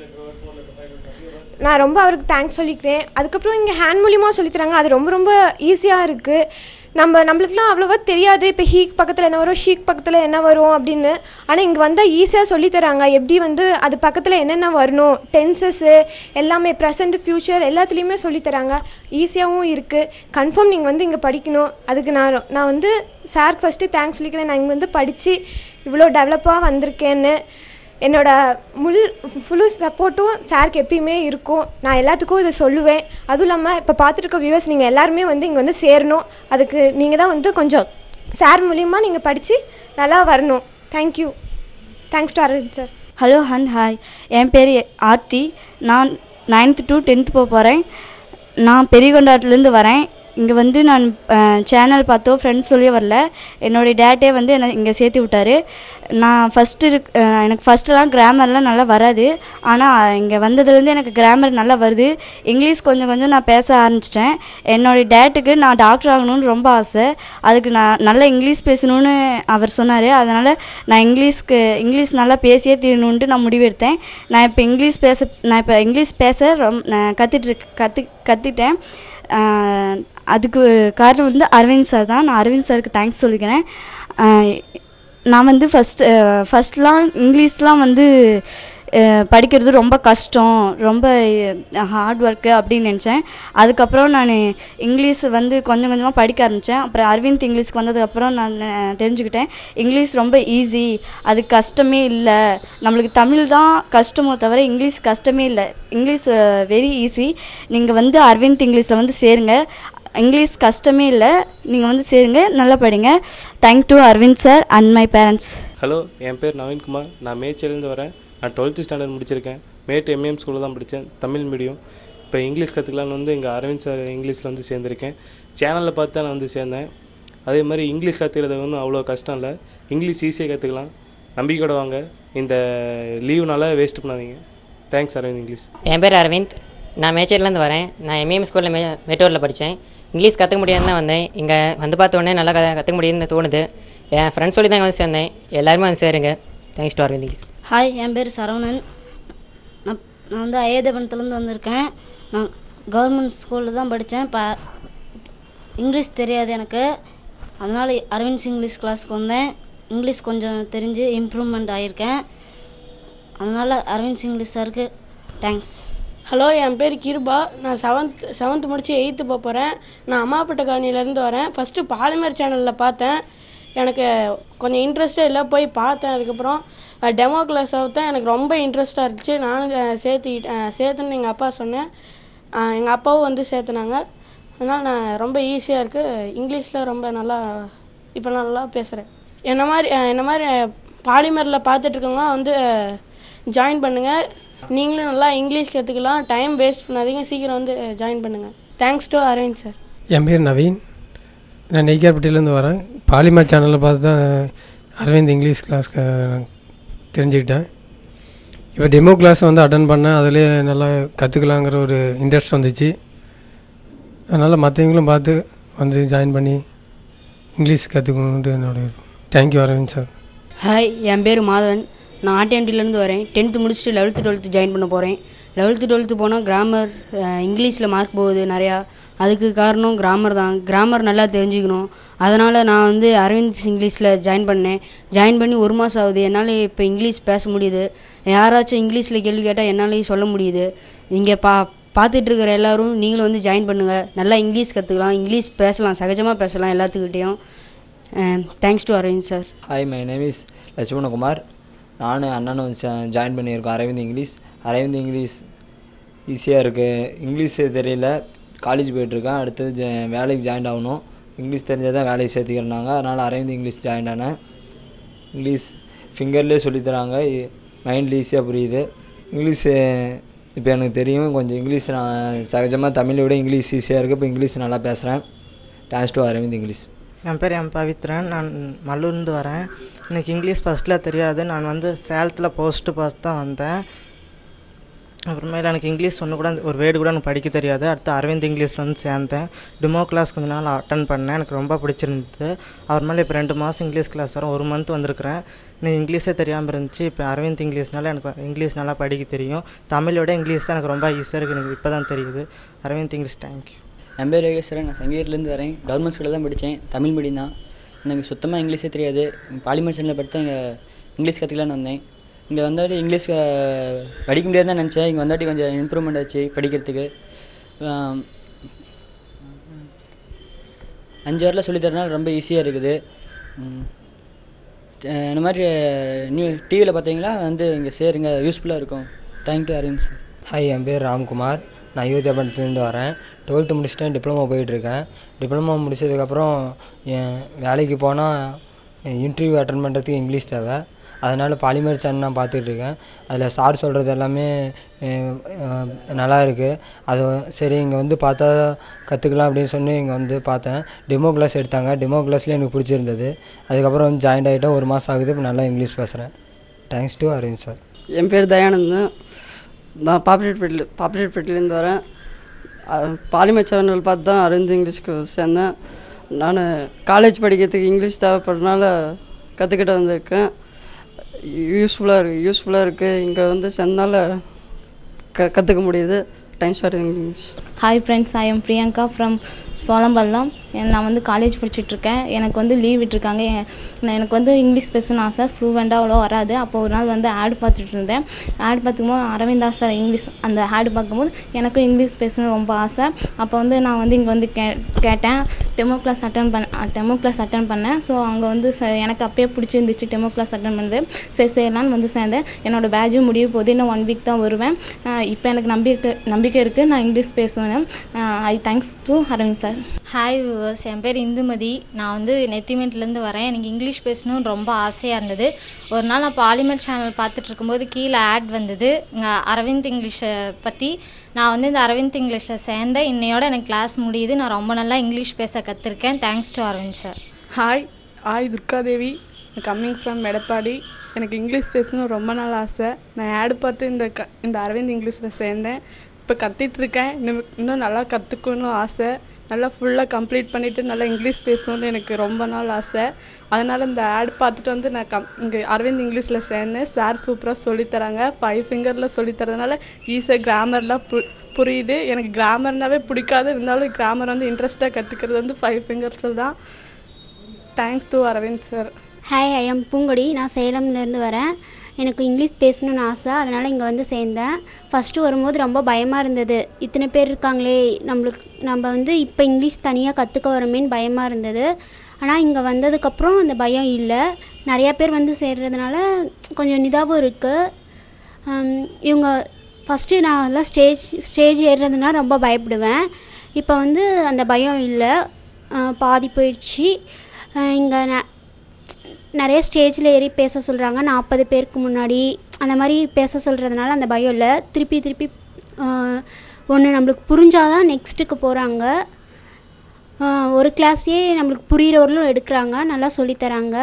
நான் ரொம்ப அவருக்கு தேங்க்ஸ் சொல்லிக்கிறேன் அதுக்கப்புறம் இங்கே ஹேண்ட் மூலியமாக சொல்லித் தராங்க அது ரொம்ப ரொம்ப ஈஸியாக இருக்குது நம்ம நம்மளுக்குலாம் அவ்வளோவா தெரியாது இப்போ ஹீக் பக்கத்தில் என்ன வரும் ஷீக் பக்கத்தில் என்ன வரும் அப்படின்னு ஆனால் இங்கே வந்தால் ஈஸியாக சொல்லித் தராங்க எப்படி வந்து அது பக்கத்தில் என்னென்ன வரணும் டென்சஸ்ஸு எல்லாமே ப்ரெசண்ட் ஃப்யூச்சர் எல்லாத்துலேயுமே சொல்லித் தராங்க ஈஸியாகவும் இருக்குது கன்ஃபார்ம் நீங்கள் வந்து இங்கே படிக்கணும் அதுக்கு நான் ரொ- நான் வந்து சாருக்கு ஃபஸ்ட்டு தேங்க்ஸ் சொல்லிக்கிறேன் நான் இங்கே வந்து படித்து இவ்வளோ டெவலப்பாக வந்திருக்கேன்னு என்னோட முள் ஃபுல்லு சப்போர்ட்டும் சாருக்கு எப்பயுமே இருக்கும் நான் எல்லாத்துக்கும் இதை சொல்லுவேன் அதுவும் இல்லாமல் இப்போ பார்த்துட்டு இருக்க வியூவர்ஸ் நீங்கள் எல்லாருமே வந்து இங்கே வந்து சேரணும் அதுக்கு நீங்கள் தான் வந்து கொஞ்சம் சார் மூலியமா நீங்கள் படித்து நல்லா வரணும் thank you thanks to Aravind sir hello and hi என் பேர் ஆர்த்தி நான் நைன்த்து டு டென்த்து போக போகிறேன் நான் பெரியகொண்டாட்டிலேருந்து வரேன் இங்கே வந்து நான் சேனல் பார்த்தோ ஃப்ரெண்ட்ஸ் சொல்லியே வரல என்னுடைய டேட்டே வந்து என்னை இங்கே சேர்த்து விட்டாரு நான் ஃபஸ்ட்டு இருக் அஹ் எனக்கு ஃபஸ்ட்டுலாம் கிராமர்லாம் நல்லா வராது ஆனால் இங்கே வந்ததுலேருந்து எனக்கு கிராமர் நல்லா வருது இங்கிலீஷ் கொஞ்சம் கொஞ்சம் நான் பேச ஆரம்பிச்சிட்டேன் என்னுடைய டேட்டுக்கு நான் டாக்டர் ஆகணும்னு ரொம்ப ஆசை அதுக்கு நான் நல்லா இங்கிலீஷ் பேசணும்னு அவர் சொன்னார் அதனால் நான் இங்கிலீஷ்க்கு இங்கிலீஷ் நல்லா பேசியே தீரணுன்ட்டு நான் முடிவெடுத்தேன் நான் இப்போ இங்கிலீஷ் பேச நான் இப்போ இங்கிலீஷ் பேச ரொம்ப நான் கற்றுட்ருக்கு கற்று கற்றுக்கிட்டேன் ஆஹ் அதுக்கு காரணம் வந்து அரவிந்த் சார் தான் நான் அரவிந்த் சாருக்கு தேங்க்ஸ் சொல்லிக்கிறேன் ஆஹ் நான் வந்து ஃபஸ்ட்டு ஃபஸ்ட்லாம் இங்கிலீஷ்லாம் வந்து அஹ் படிக்கிறது ரொம்ப கஷ்டம் ரொம்ப ஹார்ட் ஒர்க்கு அப்படின்னு நினச்சேன் அதுக்கப்புறம் நான் இங்கிலீஷ் வந்து கொஞ்சம் கொஞ்சமாக படிக்க ஆரம்பித்தேன் அப்புறம் அரவிந்த் இங்கிலீஷ்க்கு வந்ததுக்கப்புறம் நான் அஹ், தெரிஞ்சுக்கிட்டேன் இங்கிலீஷ் ரொம்ப ஈஸி அது கஷ்டமே இல்லை நம்மளுக்கு தமிழ் தான் கஷ்டமோ தவிர இங்கிலீஷ் கஷ்டமே இல்லை இங்கிலீஷ் வெரி ஈஸி நீங்கள் வந்து அரவிந்த் இங்கிலீஷில் வந்து சேருங்க இங்கிலீஷ் கஷ்டமே இல்லை நீங்கள் வந்து சேருங்க நல்லா படிங்க thank to Aravind sir and my parents hello என் பேர் நவீன்குமார் நான் மேச்சேரிலேருந்து வரேன் நான் டுவெல்த்து ஸ்டாண்டர்ட் முடிச்சிருக்கேன் மேட் எம்ஏஎம் ஸ்கூலில் தான் படித்தேன் தமிழ் மீடியம் இப்போ இங்கிலீஷ் கற்றுக்கலான்னு வந்து இங்கே அரவிந்த் சார் இங்கிலீஷில் வந்து சேர்ந்துருக்கேன் சேனலில் பார்த்து தான் நான் வந்து சேர்ந்தேன் அதே மாதிரி இங்கிலீஷ் கற்றுக்கிறது ஒன்றும் அவ்வளோ கஷ்டம் இல்லை இங்கிலீஷ் ஈஸியாக கற்றுக்கலாம் நம்பிக்கையோட வாங்க இந்த லீவுனால வேஸ்ட் பண்ணாதீங்க தேங்க்ஸ் அரவிந்த் இங்கிலீஷ் என் பேர் அரவிந்த் நான் மேச்சேரிலேருந்து வரேன் நான் எம்ஏஎம் ஸ்கூலில் மே மேட்டூரில் படித்தேன் இங்கிலீஷ் கற்றுக்க முடியாதுன்னு தான் வந்தேன் இங்கே வந்து பார்த்த உடனே நல்லா க கற்றுக்க முடியும்னு தோணுது என் ஃப்ரெண்ட்ஸ் சொல்லி தான் இங்க வந்து சேர்ந்தேன் எல்லாருமே வந்து சேருங்க thanks to Aravind English hi என் பேர் சரவணன் நான் நான் வந்து அயோத்தியபுரத்துலேருந்து வந்திருக்கேன் நான் கவர்மெண்ட் ஸ்கூலில் தான் படித்தேன் இப்போ இங்கிலீஷ் தெரியாது எனக்கு அதனால் அரவிந்த்ஸ் இங்கிலீஷ் கிளாஸ்க்கு வந்தேன் இங்கிலீஷ் கொஞ்சம் தெரிஞ்சு இம்ப்ரூவ்மெண்ட் ஆகியிருக்கேன் அதனால் அரவிந்த்ஸ் இங்கிலீஷ் சாருக்கு தேங்க்ஸ் ஹலோ என் பேர் கிருபா நான் செவன்த் செவன்த் முடித்து எயித்து போக போகிறேன் நான் அம்மாப்பட்ட காலனிலேருந்து வரேன் ஃபஸ்ட்டு பாலிமர் சேனலில் பார்த்தேன் எனக்கு கொஞ்சம் இன்ட்ரெஸ்ட்டே இல்லை போய் பார்த்தேன் அதுக்கப்புறம் டெமோ கிளாஸ் தான் எனக்கு ரொம்ப இன்ட்ரெஸ்ட்டாக இருந்துச்சு நானும் அஹ், சேர்த்துக்கிட்டேன் சேர்த்துன்னு எங்கள் அப்பா சொன்னேன் எங்கள் அப்பாவும் வந்து சேர்த்துனாங்க அதனால் நான் ரொம்ப ஈஸியாக இருக்குது இங்கிலீஷில் ரொம்ப நல்லா இப்போ நல்லா பேசுகிறேன் என்ன மாதிரி அஹ், என்ன மாதிரி பாலிமரில் பார்த்துட்ருக்கவங்க வந்து ஜாயின் பண்ணுங்கள் நீங்களும் நல்லா இங்கிலீஷ் கற்றுக்கலாம் டைம் வேஸ்ட் பண்ணாதீங்க சீக்கிரம் வந்து ஜாயின் பண்ணுங்கள் தேங்க்ஸ் டு அரவிந்த் சார் என் பேர் நவீன் நான் நெய்க்கார்பட்டியிலேருந்து வரேன் பாலிமர் சேனலில் பார்த்து தான் அரவிந்த் இங்கிலீஷ் கிளாஸ்க்கு நான் தெரிஞ்சுக்கிட்டேன் இப்போ டெமோ கிளாஸ் வந்து அட்டன் பண்ணேன் அதிலே நல்லா கற்றுக்கலாங்கிற ஒரு இன்ட்ரெஸ்ட் வந்துச்சு அதனால் மற்றவங்களும் பார்த்து வந்து ஜாயின் பண்ணி இங்கிலீஷ் கற்றுக்கணுன்ட்டு என்னோட தேங்க்யூ அரவிந்த் சார் ஹாய் என் பேர் மாதவன் நான் ஆட்டியாண்டிலேருந்து வரேன் டென்த்து முடிச்சுட்டு லெவல்த்து டுவெல்த்து ஜாயின் பண்ண போகிறேன் லெவல்த்து டுவெல்த்து போனால் கிராமர் இங்கிலீஷில் மார்க் போகுது நிறையா அதுக்கு காரணம் கிராமர் தான் கிராமர் நல்லா தெரிஞ்சுக்கணும் அதனால் நான் வந்து அரவிந்த் இங்கிலீஷில் ஜாயின் பண்ணேன் ஜாயின் பண்ணி ஒரு மாதம் ஆகுது என்னால் இப்போ இங்கிலீஷ் பேச முடியுது யாராச்சும் இங்கிலீஷில் கேள்வி கேட்டால் என்னாலையும் சொல்ல முடியுது இங்கே பா பார்த்துட்டு இருக்கிற எல்லாரும் நீங்களும் வந்து ஜாயின் பண்ணுங்கள் நல்லா இங்கிலீஷ் கற்றுக்கலாம் இங்கிலீஷ் பேசலாம் சகஜமாக பேசலாம் எல்லாத்துக்கிட்டேயும் thanks to Aravind sir hi my name is Lakshmanakumar நானும் அண்ணனும் ஜாயின் பண்ணியிருக்கோம் அரவிந்த் இங்கிலீஷ் அரவிந்த் இங்கிலீஷ் ஈஸியாக இருக்குது இங்கிலீஷ் தெரியல காலேஜ் போயிட்டுருக்கேன் அடுத்தது ஜ வேலைக்கு ஜாயின் ஆகணும் இங்கிலீஷ் தெரிஞ்சால் தான் வேலைக்கு சேர்த்துக்கிறனாங்க அதனால் அரவிந்த் இங்கிலீஷ் ஜாயின் ஆனேன் இங்கிலீஷ் ஃபிங்கர்லேயே சொல்லித்தராங்க மைண்டில் ஈஸியாக புரியுது இங்கிலீஷ் இப்போ எனக்கு தெரியும் கொஞ்சம் இங்கிலீஷ் நான் சகஜமாக தமிழை விட இங்கிலீஷ் ஈஸியாக இருக்குது இப்போ இங்கிலீஷ் நல்லா பேசுகிறேன் தேங்க்ஸ் டு அரவிந்த் இங்கிலீஷ் என் பேர் எம் பவித்ரன் நான் மல்லூர்லேருந்து வரேன் எனக்கு இங்கிலீஷ் ஃபஸ்ட்டில் தெரியாது நான் வந்து சேலத்தில் போஸ்ட்டு பார்த்து தான் வந்தேன் அப்புறமேல எனக்கு இங்கிலீஷ் ஒன்று கூட ஒரு வேர்டு கூட எனக்கு படிக்க தெரியாது அடுத்து அரவிந்த் இங்கிலீஷில் வந்து சேர்ந்தேன் டிமோ கிளாஸ் கொஞ்ச நாள் அட்டன் பண்ணேன் எனக்கு ரொம்ப பிடிச்சிருந்தது அப்புறமேல இப்போ ரெண்டு மாதம் இங்கிலீஷ் கிளாஸ் வரும் ஒரு மந்த் வந்திருக்கிறேன் எனக்கு இங்கிலீஷே தெரியாமல் இருந்துச்சு இப்போ அரவிந்த் இங்கிலீஷ்னால எனக்கு இங்கிலீஷ் நல்லா படிக்க தெரியும் தமிழை விட இங்கிலீஷ் தான் எனக்கு ரொம்ப ஈஸியாக இருக்குது எனக்கு இப்போ தான் தெரியுது அரவிந்த் இங்கிலீஷ் தேங்க்யூ என் பேர் யோகேஸ்வரன் நான் சங்கீர்லேருந்து வரேன் கவர்மெண்ட் ஸ்கூலில் தான் படித்தேன் தமிழ் மீடியம் தான் எனக்கு சுத்தமாக இங்கிலீஷே தெரியாது பாலிமர் சேனலில் படித்து இங்கே இங்கிலீஷ் கற்றுக்கலான்னு வந்தேன் இங்கே வந்தாட்டி இங்கிலீஷ் அஹ், படிக்க முடியாது தான் நினச்சேன் இங்கே வந்தாட்டி கொஞ்சம் இம்ப்ரூவ்மெண்ட் ஆச்சு படிக்கிறதுக்கு ஆம், அஞ்சு வாரில் சொல்லித்தரனால ரொம்ப ஈஸியாக இருக்குது ம், அஹ், இந்த மாதிரி நியூ டிவியில் பார்த்தீங்களா வந்து இங்கே சேருங்க யூஸ்ஃபுல்லாக இருக்கும் thank to Aravind sir hi என் பேர் ராம்குமார் நான் யூத்தியாபுரத்துலேருந்து வரேன் டுவெல்த்து முடிச்சுட்டேன் டிப்ளமோ போயிட்டுருக்கேன் டிப்ளமோ முடிச்சதுக்கப்புறம் என் வேலைக்கு போனால் இன்டர்வியூ அட்டன் பண்ணுறதுக்கு இங்கிலீஷ் தேவை அதனால் பாலிமர் சேனல் நான் பார்த்துட்டு இருக்கேன் அதில் சார் சொல்கிறது எல்லாமே அஹ், அஹ், நல்லா இருக்குது அது சரி இங்கே வந்து பார்த்தா கற்றுக்கலாம் அப்படின்னு சொல்லி இங்கே வந்து பார்த்தேன் டெமோ கிளாஸ் எடுத்தாங்க டெமோ கிளாஸ்லேயே எனக்கு பிடிச்சிருந்தது அதுக்கப்புறம் வந்து ஜாயின் ஆகிட்டேன் ஒரு மாதம் ஆகுது இப்போ நல்லா இங்கிலீஷ் பேசுகிறேன் தேங்க்ஸ் டு அரவிந்த் சார் என் பேர் தயானந்தன் நான் பாப்புலேட்பேட்டில் பாப்புலேட்பேட்டிலேருந்து வரேன் அஹ், பாலிமர் சேனல் பார்த்து தான் அரவிந்த் இங்கிலீஷ்க்கு சேர்ந்தேன் நான் காலேஜ் படிக்கிறதுக்கு இங்கிலீஷ் தேவைப்படுறதுனால கற்றுக்கிட்டு வந்திருக்கேன் யூஸ்ஃபுல்லாக இருக்குது யூஸ்ஃபுல்லாக இருக்குது இங்கே வந்து சேர்ந்தனால க கற்றுக்க முடியுது thanks for English hi friends I am Priyanka from Cholampallam நான் வந்து காலேஜ் படிச்சுட்ருக்கேன் எனக்கு வந்து லீவ் விட்டுருக்காங்க எ- நான் எனக்கு வந்து இங்கிலீஷ் பேசணும்னு ஆசை ஃப்ளூவெண்ட்டாக அவ்வளோ வராது அப்போ ஒரு நாள் வந்து ஆட் பார்த்துட்டு இருந்தேன் ஆட் பார்த்துக்கும்போது அரவிந்தா சார் இங்கிலீஷ் அந்த ஆட் பார்க்கும்போது எனக்கும் இங்கிலீஷ் பேசணும்னு ரொம்ப ஆசை அப்போ வந்து நான் வந்து இங்கே வந்து கே கேட்டேன் டெமோ கிளாஸ் அட்டன் பண்ண டெமோ கிளாஸ் அட்டன் பண்ணேன் ஸோ அங்கே வந்து ச- எனக்கு அப்பயே பிடிச்சிருந்துச்சு டெமோ கிளாஸ் அட்டன் பண்ணது சரி செய்யலான்னு வந்து சேர்ந்தேன் என்னோட பேட்சும் முடிய போகுது இன்னும் ஒன் வீக் தான் வருவேன் இப்போ எனக்கு நம்பிக்கை நம்பிக்கை இருக்குது நான் இங்கிலீஷ் பேசுவேன் I thanks to Aravind sir hi viewers என் பேர் இந்துமதி நான் வந்து நெத்திமெண்ட்லேருந்து வரேன் எனக்கு இங்கிலீஷ் பேசணும்னு ரொம்ப ஆசையாக இருந்தது ஒரு நாள் நான் பாலிமர் சேனல் பார்த்துட்டு இருக்கும்போது கீழே ஆட் வந்தது இங்கே அரவிந்த் இங்கிலீஷை பற்றி நான் வந்து இந்த அரவிந்த் இங்கிலீஷில் சேர்ந்தேன் இன்னையோட எனக்கு கிளாஸ் முடியுது நான் ரொம்ப நல்லா இங்கிலீஷ் பேச கற்றுருக்கேன் thanks to Aravind sir hi hi Durgadevi coming from Edappadi எனக்கு இங்கிலீஷ் பேசணும் ரொம்ப நாள் ஆசை நான் ஆடு பார்த்து இந்த க இந்த அரவிந்த் இங்கிலீஷில் சேர்ந்தேன் இப்போ கத்திகிட்ருக்கேன் இன்னும் இன்னும் நல்லா கற்றுக்கணும் ஆசை நல்லா ஃபுல்லாக கம்ப்ளீட் பண்ணிவிட்டு நல்லா இங்கிலீஷ் பேசணும்னு எனக்கு ரொம்ப நாள் ஆசை அதனால் இந்த ஆட் பார்த்துட்டு வந்து நான் கம் இங்கே அரவிந்த் இங்கிலீஷில் சேர்ந்தேன் சார் சூப்பராக சொல்லித்தராங்க ஃபைவ் ஃபிங்கரில் சொல்லித்தரதுனால ஈஸியாக கிராமர்லாம் பு புரியுது எனக்கு கிராமர்னாவே பிடிக்காது இருந்தாலும் கிராமர் வந்து இன்ட்ரெஸ்ட்டாக கற்றுக்கிறது வந்து ஃபைவ் ஃபிங்கர்ஸில் தான் thanks to Aravind sir hi I am Poongodi நான் சேலம்லேருந்து வரேன் எனக்கு இங்கிலீஷ் பேசணும்னு ஆசை அதனால் இங்கே வந்து சேர்ந்தேன் ஃபஸ்ட்டு வரும்போது ரொம்ப பயமாக இருந்தது இத்தனை பேர் இருக்காங்களே நம்மளுக்கு நம்ம வந்து இப்போ இங்கிலீஷ் தனியாக கற்றுக்க வரோமேன்னு பயமாக இருந்தது ஆனால் இங்கே வந்ததுக்கப்புறம் அந்த பயம் இல்லை நிறையா பேர் வந்து சேர்றதுனால கொஞ்சம் நிதாவும் இருக்குது இவங்க ஃபஸ்ட்டு நான் எல்லாம் ஸ்டேஜ் ஸ்டேஜ் ஏறுறதுனா ரொம்ப பயப்படுவேன் இப்போ வந்து அந்த பயம் இல்லை அஹ் பாதி போயிடுச்சு இங்கே ந நிறைய ஸ்டேஜில் ஏறி பேச சொல்கிறாங்க நாற்பது பேருக்கு முன்னாடி அந்த மாதிரி பேச சொல்கிறதுனால அந்த பயம் இல்லை திருப்பி திருப்பி ஒன்று நம்மளுக்கு புரிஞ்சாதான் நெக்ஸ்ட்டுக்கு போகிறாங்க ஒரு கிளாஸே நம்மளுக்கு புரிகிறவர்களும் எடுக்கிறாங்க நல்லா சொல்லித்தராங்க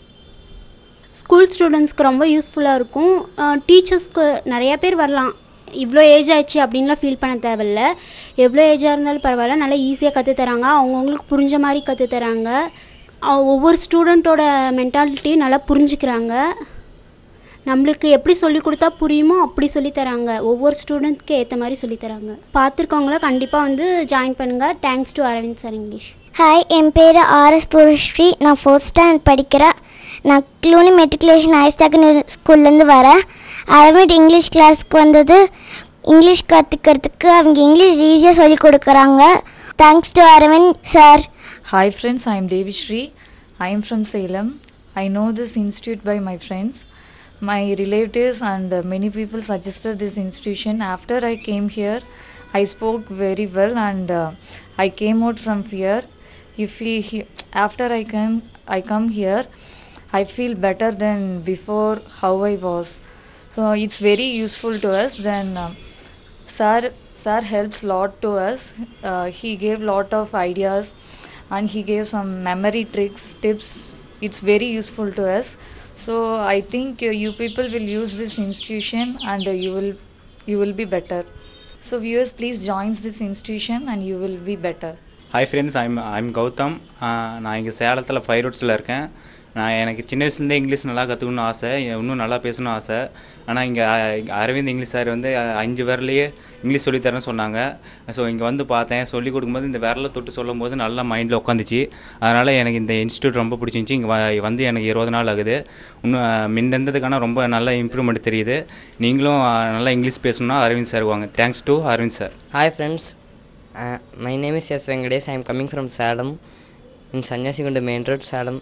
ஸ்கூல் ஸ்டூடெண்ட்ஸ்க்கு ரொம்ப யூஸ்ஃபுல்லாக இருக்கும் டீச்சர்ஸ்க்கு நிறையா பேர் வரலாம் இவ்வளோ ஏஜ் ஆயிடுச்சு அப்படின்லாம் ஃபீல் பண்ண தேவையில்ல எவ்வளோ ஏஜாக இருந்தாலும் பரவாயில்ல நல்லா ஈஸியாக கற்றுத்தராங்க அவங்கவுங்களுக்கு புரிஞ்ச மாதிரி கற்றுத்தராங்க ஒவ்வொரு ஸ்டூடெண்ட்டோட மென்டாலிட்டியும் நல்லா புரிஞ்சுக்கிறாங்க நம்மளுக்கு எப்படி சொல்லி கொடுத்தா புரியுமோ அப்படி சொல்லித் தராங்க ஒவ்வொரு ஸ்டூடெண்ட்க்கு ஏற்ற மாதிரி சொல்லித் தராங்க பார்த்துருக்கவங்கள கண்டிப்பாக வந்து ஜாயின் பண்ணுங்கள் thanks to Aravind sir English hi என் பேர் ஆர்எஸ் புரஸ்ரீ நான் ஃபோர்த் ஸ்டாண்டர்ட் படிக்கிறேன் நான் க்ளூனி மெட்ரிகுலேஷன் ஹையர் செகண்டரி ஸ்கூல்லேருந்து வரேன் அரவிந்த் இங்கிலீஷ் கிளாஸ்க்கு வந்தது இங்கிலீஷ் கற்றுக்கிறதுக்கு அவங்க இங்கிலீஷ் ஈஸியாக சொல்லி கொடுக்குறாங்க thanks to Aravind sir Hi friends, I am Devi Shri. I am from Salem. I know this institute by my friends. My relatives and uh, many people suggested this institution. After I came here, I spoke very well and uh, I came out from here. If we, he, after I come, I come here, I feel better than before how I was. So it's very useful to us. Then uh, sir, sir helps lot to us. Uh, he gave lot of ideas and he gave some memory tricks tips it's very useful to us so i think uh, you people will use this institution and uh, you will you will be better so viewers please join this institution and you will be better hi friends I'm I'm Gautham நான் இங்கே சேலத்தில் five ரோட்ஸில் இருக்கேன் நான் எனக்கு சின்ன வயசுலேருந்தே English நல்லா கற்றுக்கணும்னு ஆசை இன்னும் நல்லா பேசணும்னு ஆசை ஆனால் இங்கே அரவிந்த் இங்கிலீஷ் சார் வந்து அஹ், அஞ்சு விரலையே இங்கிலீஷ் சொல்லித்தரேன்னு சொன்னாங்க ஸோ இங்கே வந்து பார்த்தேன் சொல்லி கொடுக்கும்போது இந்த விரலை தொட்டு சொல்லும் போது நல்லா மைண்டில் உட்காந்துச்சு அதனால் எனக்கு இந்த இன்ஸ்டியூட் ரொம்ப பிடிச்சிருந்துச்சி இங்கே வ- வந்து எனக்கு இருபது நாள் ஆகுது இன்னும் அஹ், முன்ன இருந்ததுக்கான ரொம்ப நல்ல இம்ப்ரூவ்மெண்ட் தெரியுது நீங்களும் அஹ், நல்லா இங்கிலீஷ் பேசணும்னா அரவிந்த் சார் வாங்க thanks to Aravind sir Hi friends, uh, my name is S. Venkadesh. I am coming from Salem in Sanyasigundu main road, Salem.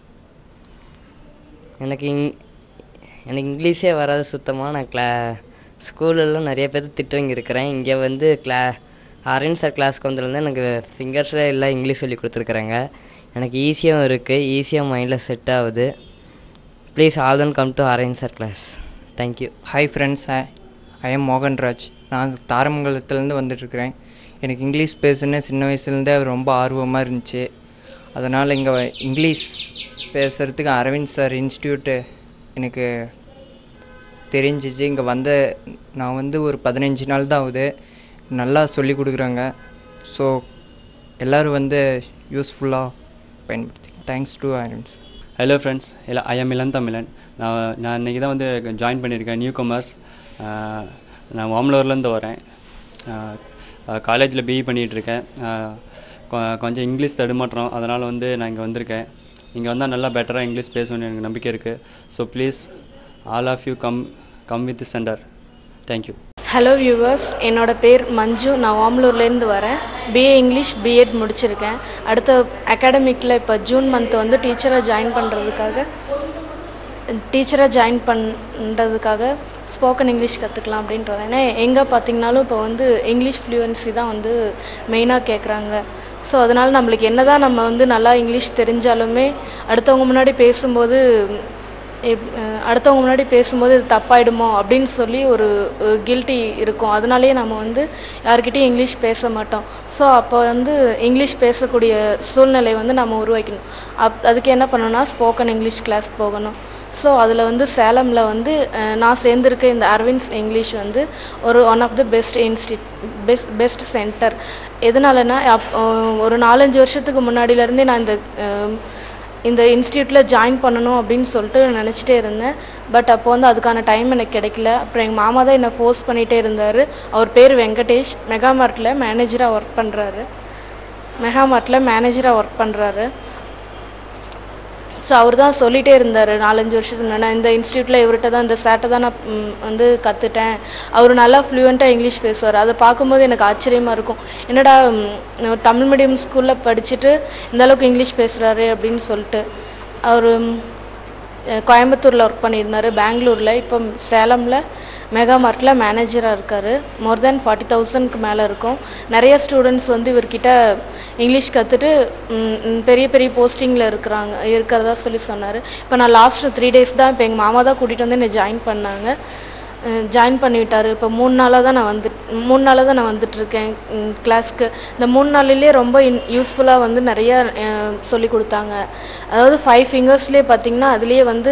எனக்கு இங் எனக்கு இங்கிலீஷே வராது சுத்தமாக நான் கிளா ஸ்கூலெல்லாம் நிறைய பேர் திட்டு வாங்கியிருக்கிறேன் இங்கே வந்து கிளா அரவிந்த் சார் கிளாஸ்க்கு வந்திருந்து எனக்கு ஃபிங்கர்ஸில் எல்லாம் இங்கிலீஷ் சொல்லி கொடுத்துருக்குறாங்க எனக்கு ஈஸியாகவும் இருக்குது ஈஸியாக மைண்டில் செட் ஆகுது please all then come to Aravind sir class thank you hi friends I am Mohanraj நான் தாரமங்கலத்துலேருந்து வந்துட்டுருக்கிறேன் எனக்கு இங்கிலீஷ் பேசணுன்னு சின்ன வயசுலேருந்தே ரொம்ப ஆர்வமாக இருந்துச்சு அதனால் இங்கே இங்கிலீஷ் பேசுகிறதுக்கு அரவிந்த் சார் இன்ஸ்டியூட்டு எனக்கு தெரிஞ்சிச்சு இங்கே வந்த நான் வந்து ஒரு பதினஞ்சு நாள் தான் ஆகுது நல்லா சொல்லி கொடுக்குறாங்க ஸோ எல்லோரும் வந்து யூஸ்ஃபுல்லாக பயன்படுத்தி thanks to Aravind sir hello friends இல்லை ஐ எம் இளன் தமிழன் நான் நான் இன்றைக்கி தான் வந்து ஜாயின் பண்ணியிருக்கேன் நியூ கமர்ஸ் நான் ஓமலூர்லேருந்து வரேன் காலேஜில் பிஇ பண்ணிகிட்ருக்கேன் கொஞ்சம் இங்கிலீஷ் தடுமாற்றம் அதனால் வந்து நான் இங்கே வந்திருக்கேன் இங்கே வந்தால் நல்லா பெட்டராக இங்கிலீஷ் பேசணும்னு எனக்கு நம்பிக்கை இருக்குது so please all of you come come with centre thank you hello viewers என்னோட பேர் மஞ்சு நான் ஓமலூர்லேருந்து வரேன் பிஏ இங்கிலீஷ் பிஎட் முடிச்சிருக்கேன் அடுத்த அகாடமிக்கில் இப்போ ஜூன் மந்த் வந்து டீச்சராக ஜாயின் பண்ணுறதுக்காக டீச்சராக ஜாயின் பண்ணுறதுக்காக ஸ்போக்கன் இங்கிலீஷ் கற்றுக்கலாம் அப்படின்ட்டு வரேன் ஏன்னா எங்கே பார்த்தீங்கனாலும் இப்போ வந்து இங்கிலீஷ் ஃப்ளூயன்சி தான் வந்து மெயினாக கேட்குறாங்க ஸோ அதனால் நம்மளுக்கு என்ன தான் நம்ம வந்து நல்லா இங்கிலீஷ் தெரிஞ்சாலுமே அடுத்தவங்க முன்னாடி பேசும்போது எப்- அஹ் அடுத்தவங்க முன்னாடி பேசும்போது இது தப்பாயிடுமோ அப்படின்னு சொல்லி ஒரு கில்ட்டி இருக்கும் அதனாலேயே நம்ம வந்து யார்கிட்டயும் இங்கிலீஷ் பேச மாட்டோம் ஸோ அப்போ வந்து இங்கிலீஷ் பேசக்கூடிய சூழ்நிலை வந்து நம்ம உருவாக்கணும் அப் அதுக்கு என்ன பண்ணணும்னா ஸ்போக்கன் இங்கிலீஷ் கிளாஸ் போகணும் ஸோ அதில் வந்து சேலமில் வந்து அஹ், நான் சேர்ந்திருக்க இந்த அரவிந்த்ஸ் இங்கிலீஷ் வந்து ஒரு ஒன் ஆஃப் த பெஸ்ட் இன்ஸ்டி பெஸ்ட் பெஸ்ட் சென்டர் எதனாலனா அப் அஹ், ஒரு நாலஞ்சு வருஷத்துக்கு முன்னாடியிலேருந்தே நான் இந்த அஹ், இந்த இன்ஸ்டியூட்டில் ஜாயின் பண்ணணும் அப்படின்னு சொல்லிட்டு நினச்சிட்டே இருந்தேன் பட் அப்போ வந்து அதுக்கான டைம் எனக்கு கிடைக்கல அப்புறம் எங்கள் மாமா தான் என்னை ஃபோர்ஸ் பண்ணிகிட்டே இருந்தார் அவர் பேர் வெங்கடேஷ் மெகாமார்ட்டில் மேனேஜராக ஒர்க் பண்ணுறாரு மெகாமார்ட்டில் மேனேஜராக ஒர்க் பண்ணுறாரு ஸோ அவர் தான் சொல்லிகிட்டே இருந்தார் நாலஞ்சு வருஷத்துக்கு முன்னாடி நான் இந்த இன்ஸ்டியூட்டில் இவர்கிட்ட தான் இந்த சேட்டை தான் நான் ம், வந்து கற்றுட்டேன் அவர் நல்லா ஃப்ளூயண்ட்டாக இங்கிலீஷ் பேசுவார் அதை பார்க்கும்போது எனக்கு ஆச்சரியமாக இருக்கும் என்னடா ம், ஒரு தமிழ் மீடியம் ஸ்கூலில் படிச்சுட்டு இந்த அளவுக்கு இங்கிலீஷ் பேசுகிறாரு அப்படின்னு சொல்லிட்டு அவர் கோயம்புத்தூரில் ஒர்க் பண்ணியிருந்தார் பெங்களூரில் இப்போ சேலமில் மெகா மார்ட்டில் மேனேஜராக இருக்கார் மோர் தென் ஃபார்ட்டி தௌசண்ட்க்கு மேலே இருக்கும் நிறைய ஸ்டூடெண்ட்ஸ் வந்து இவர்கிட்ட இங்கிலீஷ் கற்றுட்டு பெரிய பெரிய போஸ்டிங்கில் இருக்கிறாங்க இருக்கிறதா சொல்லி சொன்னார் இப்போ நான் லாஸ்ட் த்ரீ டேஸ் தான் இப்போ எங்கள் மாமா தான் கூட்டிகிட்டு வந்து என்னை ஜாயின் பண்ணாங்க ஜாயின் பண்ணி விட்டார் இப்போ மூணு நாளாக தான் நான் வந்து மூணு நாளாக தான் நான் வந்துட்டுருக்கேன் கிளாஸ்க்கு இந்த மூணு நாளிலே ரொம்ப இன் யூஸ்ஃபுல்லாக வந்து நிறைய சொல்லி கொடுத்தாங்க அதாவது ஃபைவ் ஃபிங்கர்ஸ்லேயே பார்த்தீங்கன்னா அதுலேயே வந்து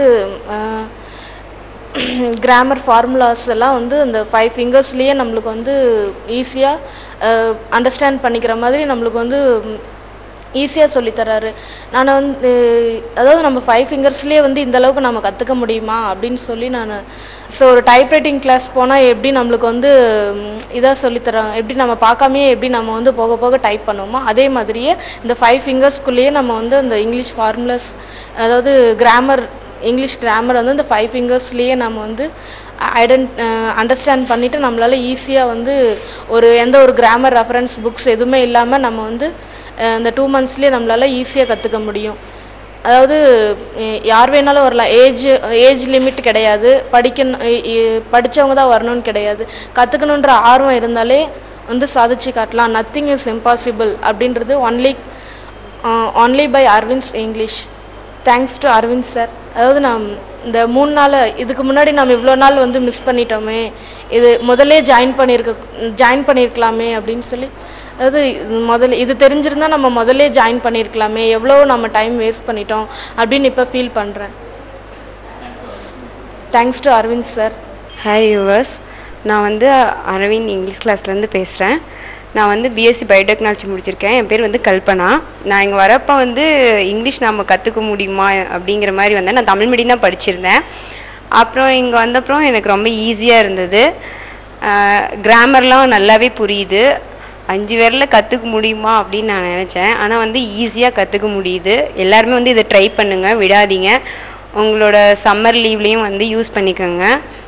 கிராமர் ஃபார்முலாஸ் எல்லாம் வந்து அந்த ஃபைவ் ஃபிங்கர்ஸ்லேயே நம்மளுக்கு வந்து ஈஸியாக அண்டர்ஸ்டாண்ட் பண்ணிக்கிற மாதிரி நம்மளுக்கு வந்து ஈஸியாக சொல்லித்தராரு நான் வந்து அதாவது நம்ம ஃபைவ் ஃபிங்கர்ஸ்லேயே வந்து இந்த அளவுக்கு நம்ம கற்றுக்க முடியுமா அப்படின்னு சொல்லி நான் ஸோ ஒரு டைப்ரைட்டிங் கிளாஸ் போனால் எப்படி நம்மளுக்கு வந்து இதாக சொல்லித்தராங்க எப்படி நம்ம பார்க்காமையே எப்படி நம்ம வந்து போக போக டைப் பண்ணுவோமோ அதே மாதிரியே இந்த ஃபைவ் ஃபிங்கர்ஸ்குள்ளேயே நம்ம வந்து அந்த இங்கிலீஷ் ஃபார்முலாஸ் அதாவது கிராமர் இங்கிலீஷ் கிராமர் வந்து இந்த ஃபைவ் ஃபிங்கர்ஸ்லேயே நம்ம வந்து ஐடென்ட் அண்டர்ஸ்டாண்ட் பண்ணிவிட்டு நம்மளால் ஈஸியாக வந்து ஒரு எந்த ஒரு கிராமர் ரெஃபரன்ஸ் புக்ஸ் எதுவுமே இல்லாமல் நம்ம வந்து இந்த டூ மந்த்ஸ்லேயே நம்மளால் ஈஸியாக கற்றுக்க முடியும் அதாவது யார் வேணாலும் வரலாம் ஏஜ் ஏஜ் லிமிட் கிடையாது படிக்கணும் படித்தவங்க தான் வரணும்னு கிடையாது கற்றுக்கணுன்ற ஆர்வம் இருந்தாலே வந்து சாதிச்சு காட்டலாம் நத்திங் இஸ் இம்பாசிபிள் அப்படின்றது only only by Aravind's English thanks to Aravind sir அதாவது நான் இந்த மூணு நாள் இதுக்கு முன்னாடி நம்ம இவ்வளோ நாள் வந்து மிஸ் பண்ணிட்டோமே இது முதல்லே ஜாயின் பண்ணியிருக்க ஜாயின் பண்ணியிருக்கலாமே அப்படின்னு சொல்லி அதாவது முதல்ல இது தெரிஞ்சிருந்தா நம்ம முதல்லே ஜாயின் பண்ணியிருக்கலாமே எவ்வளோ நம்ம டைம் வேஸ்ட் பண்ணிட்டோம் அப்படின்னு இப்போ ஃபீல் பண்ணுறேன் thanks to Aravind sir hi viewers நான் வந்து அரவிந்த் இங்கிலீஷ் கிளாஸ்லேருந்து பேசுகிறேன் நான் வந்து பிஎஸ்சி பயோடெக்னாலஜி முடிச்சிருக்கேன் என் பேர் வந்து கல்பனா நான் இங்கே வரப்போ வந்து இங்கிலீஷ் நம்ம கற்றுக்க முடியுமா அப்படிங்கிற மாதிரி வந்தேன் நான் தமிழ் மீடியம் தான் படிச்சிருந்தேன் அப்புறம் இங்கே வந்தப்புறம் எனக்கு ரொம்ப ஈஸியாக இருந்தது கிராமர்லாம் நல்லாவே புரியுது அஞ்சு பேரில் கற்றுக்க முடியுமா அப்படின்னு நான் நினச்சேன் ஆனால் வந்து ஈஸியாக கற்றுக்க முடியுது எல்லாருமே வந்து இதை ட்ரை பண்ணுங்கள் விடாதீங்க உங்களோட சம்மர் லீவ்லேயும் வந்து யூஸ் பண்ணிக்கோங்க